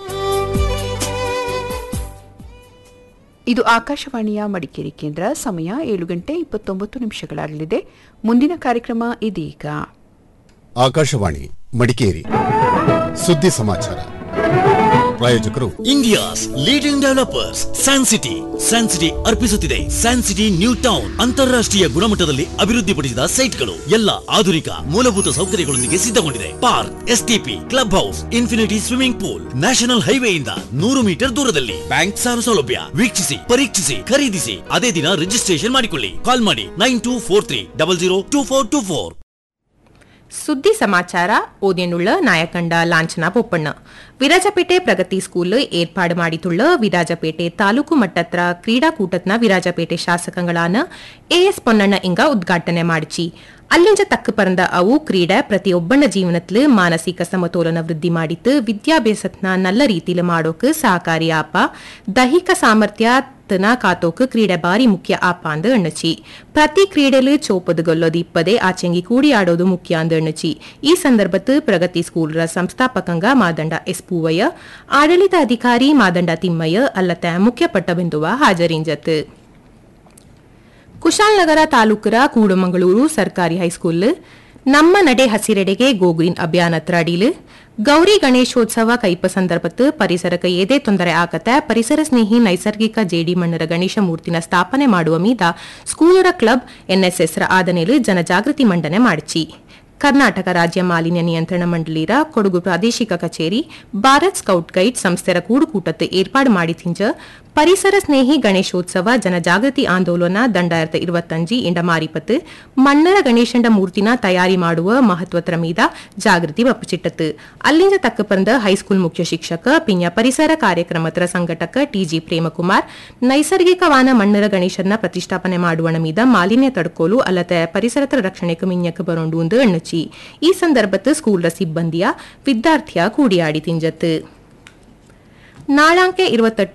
ಇದು ಆಕಾಶವಾಣಿಯ ಮಡಿಕೇರಿ ಕೇಂದ್ರ ಸಮಯ ಏಳು ಗಂಟೆ ಇಪ್ಪತ್ತೊಂಬತ್ತು ನಿಮಿಷಗಳಾಗಲಿದೆ ಮುಂದಿನ ಕಾರ್ಯಕ್ರಮ ಇದೀಗ ಆಕಾಶವಾಣಿ ಮಡಿಕೇರಿ ಸುದ್ದಿ ಸಮಾಚಾರ ಪ್ರಾಯೋಜಕರು India's leading developers San City San City ಅರ್ಪಿಸುತ್ತಿದೆ ಸ್ಯಾನ್ ಸಿಟಿ ನ್ಯೂ ಟೌನ್ ಅಂತಾರಾಷ್ಟ್ರೀಯ ಗುಣಮಟ್ಟದಲ್ಲಿ ಅಭಿವೃದ್ಧಿಪಡಿಸಿದ ಸೈಟ್ಗಳು ಎಲ್ಲ ಆಧುನಿಕ ಮೂಲಭೂತ ಸೌಕರ್ಯಗಳೊಂದಿಗೆ ಸಿದ್ಧಗೊಂಡಿದೆ park S T P club house infinity swimming pool national ಹೈವೇಯಿಂದ ನೂರು ಮೀಟರ್ ದೂರದಲ್ಲಿ ಬ್ಯಾಂಕ್ ಸಾಲ ಸೌಲಭ್ಯ ವೀಕ್ಷಿಸಿ ಪರೀಕ್ಷಿಸಿ ಖರೀದಿಸಿ ಅದೇ ದಿನ ರಿಜಿಸ್ಟ್ರೇಷನ್ ಮಾಡಿಕೊಳ್ಳಿ ಕಾಲ್ ಮಾಡಿ nine two four three double zero two four two four ಸುದ್ದಿ ಸಮಾಚಾರ ಓದಿಯನುಳ್ಳ ನಾಯಕಂಡ ಲಾಂಛನ ಪೊಪ್ಪಣ್ಣ ವಿರಾಜಪೇಟೆ ಪ್ರಗತಿ ಸ್ಕೂಲ್ ಏರ್ಪಾಡು ಮಾಡಿತುಳ್ಳ ವಿರಾಜಪೇಟೆ ತಾಲೂಕು ಮಟ್ಟತ್ರ ಕ್ರೀಡಾಕೂಟತ್ನ ವಿರಾಜಪೇಟೆ ಶಾಸಕಗಳಾನ ಎಎಸ್ ಪೊನ್ನಣ್ಣ ಇಂಗ ಉದ್ಘಾಟನೆ ಮಾಡಿಚಿ ಅಲ್ಲಿಂಜ ತಕ್ಕ ಪರಂದ ಅವು ಕ್ರೀಡೆ ಪ್ರತಿಯೊಬ್ಬನ ಜೀವನತ್ಲು ಮಾನಸಿಕ ಸಮತೋಲನ ವೃದ್ಧಿ ಮಾಡಿತ್ತು ವಿದ್ಯಾಭ್ಯಾಸತ್ನ ನಲ್ಲ ರೀತಿಲು ಮಾಡೋಕ್ ಸಹಕಾರಿ ಆಪ ದೈಹಿಕ ಸಾಮರ್ಥ್ಯ ತನ ಕಾತೋಕ್ ಕ್ರೀಡೆ ಬಾರಿ ಮುಖ್ಯ ಆಪ ಅಂದ್ ಎಣ್ಣಚಿ ಪ್ರತಿ ಕ್ರೀಡೆಲು ಚೋಪದು ಗೊಲ್ಲೋದು ಇಪ್ಪದೆ ಆಚೆಂಗಿ ಕೂಡಿ ಆಡೋದು ಮುಖ್ಯ ಅಂದ್ ಎಣ್ಣಚಿ ಈ ಸಂದರ್ಭತ್ ಪ್ರಗತಿ ಸ್ಕೂಲ್ರ ಸಂಸ್ಥಾಪಕಂಗ ಮಾದಂಡ ಎಸ್ ಪೂವಯ್ಯ ಆಡಳಿತ ಅಧಿಕಾರಿ ಮಾದಂಡ ತಿಮ್ಮಯ್ಯ ಅಲ್ಲತ ಮುಖ್ಯ ಪಟ್ಟಬಿಂದುವ ಹಾಜರಿಂಜತ್ ಕುಶಾಲನಗರ ತಾಲೂಕರ ಕೂಡಮಂಗಳೂರು ಸರ್ಕಾರಿ ಹೈಸ್ಕೂಲ್ ನಮ್ಮ ನಡೆ ಹಸಿರೆಡೆಗೆ ಗೋಗ್ರೀನ್ ಅಭಿಯಾನತ್ರ ಅಡಿಲು ಗೌರಿ ಗಣೇಶೋತ್ಸವ ಕೈಪ ಸಂದರ್ಭತ್ತು ಪರಿಸರಕ್ಕೆ ಏದೇ ತೊಂದರೆ ಆಗತ್ತ ಪರಿಸರ ಸ್ನೇಹಿ ನೈಸರ್ಗಿಕ ಜೇಡಿ ಮಣ್ಣರ ಗಣೇಶ ಮೂರ್ತಿನ ಸ್ಥಾಪನೆ ಮಾಡುವ ಮೀದ ಸ್ಕೂಲರ ಕ್ಲಬ್ ಎನ್ಎಸ್ಎಸ್ ರ ಆದನೇಲು ಜನಜಾಗೃತಿ ಮಂಡನೆ ಮಾಡಿಚಿ ಕರ್ನಾಟಕ ರಾಜ್ಯ ಮಾಲಿನ್ಯ ನಿಯಂತ್ರಣ ಮಂಡಳಿರ ಕೊಡಗು ಪ್ರಾದೇಶಿಕ ಕಚೇರಿ ಭಾರತ್ ಸ್ಕೌಟ್ ಗೈಡ್ ಸಂಸ್ಥೆರ ಕೂಡುಕೂಟத்தை ಏರ್ಪಾಡು ಮಾಡಿತಿಂಜ ಪರಿಸರ ಸ್ನೇಹಿ ಗಣೇಶೋತ್ಸವ ಜನಜಾಗೃತಿ ಆಂದೋಲನ ದಂಡಾಯಿರತ ഇരുപത്തഞ്ച് ಇಂಡ ಮಾರಿಪತ್ತು ಮಣ್ಣರ ಗಣೇಶಂಡ ಮೂರ್ತಿನ ತಯಾರಿ ಮಾಡುವ ಮಹತ್ವತರ ಮೀದ ಜಾಗೃತಿ ವಪ್ಪಚಿಟ್ಟತ್ತು ಅಲ್ಲಿಂದ ತಕ್ಕ ಪಂದ ಹೈಸ್ಕೂಲ್ ಮುಖ್ಯ ಶಿಕ್ಷಕ ಪಿಂಜ ಪರಿಸರ ಕಾರ್ಯಕ್ರಮತರ ಸಂಘಟಕ ಟಿಜಿ ಪ್ರೇಮಕುಮಾರ್ ನೈಸರ್ಗಿಕವಾನ ಮಣ್ಣರ ಗಣೇಶನ ಪ್ರತಿಷ್ಠಾಪನೆ ಮಾಡುವಣ ಮೀದ ಮಾಲಿನ್ಯ ತಡ್ಕೋಲು ಅಲ್ಲದೆ ಪರಿಸರತರ ರಕ್ಷಣೆಗೆ ಮಿಂಜಕ್ಕೆ ಬರೋಂಡು ಒಂದು ಎಣ್ಣುಚಿ ಈ ಸಂದರ್ಭತ್ತು ಸ್ಕೂಲ್ರ ಸಿಬ್ಬಂದಿಯ ವಿದ್ಯಾರ್ಥಿಯ ಕೂಡಿಯಾಡಿ ತಿಂಜತ್ತು ನಾಳಾಂಕೆ ഇരുപത്തെട്ട്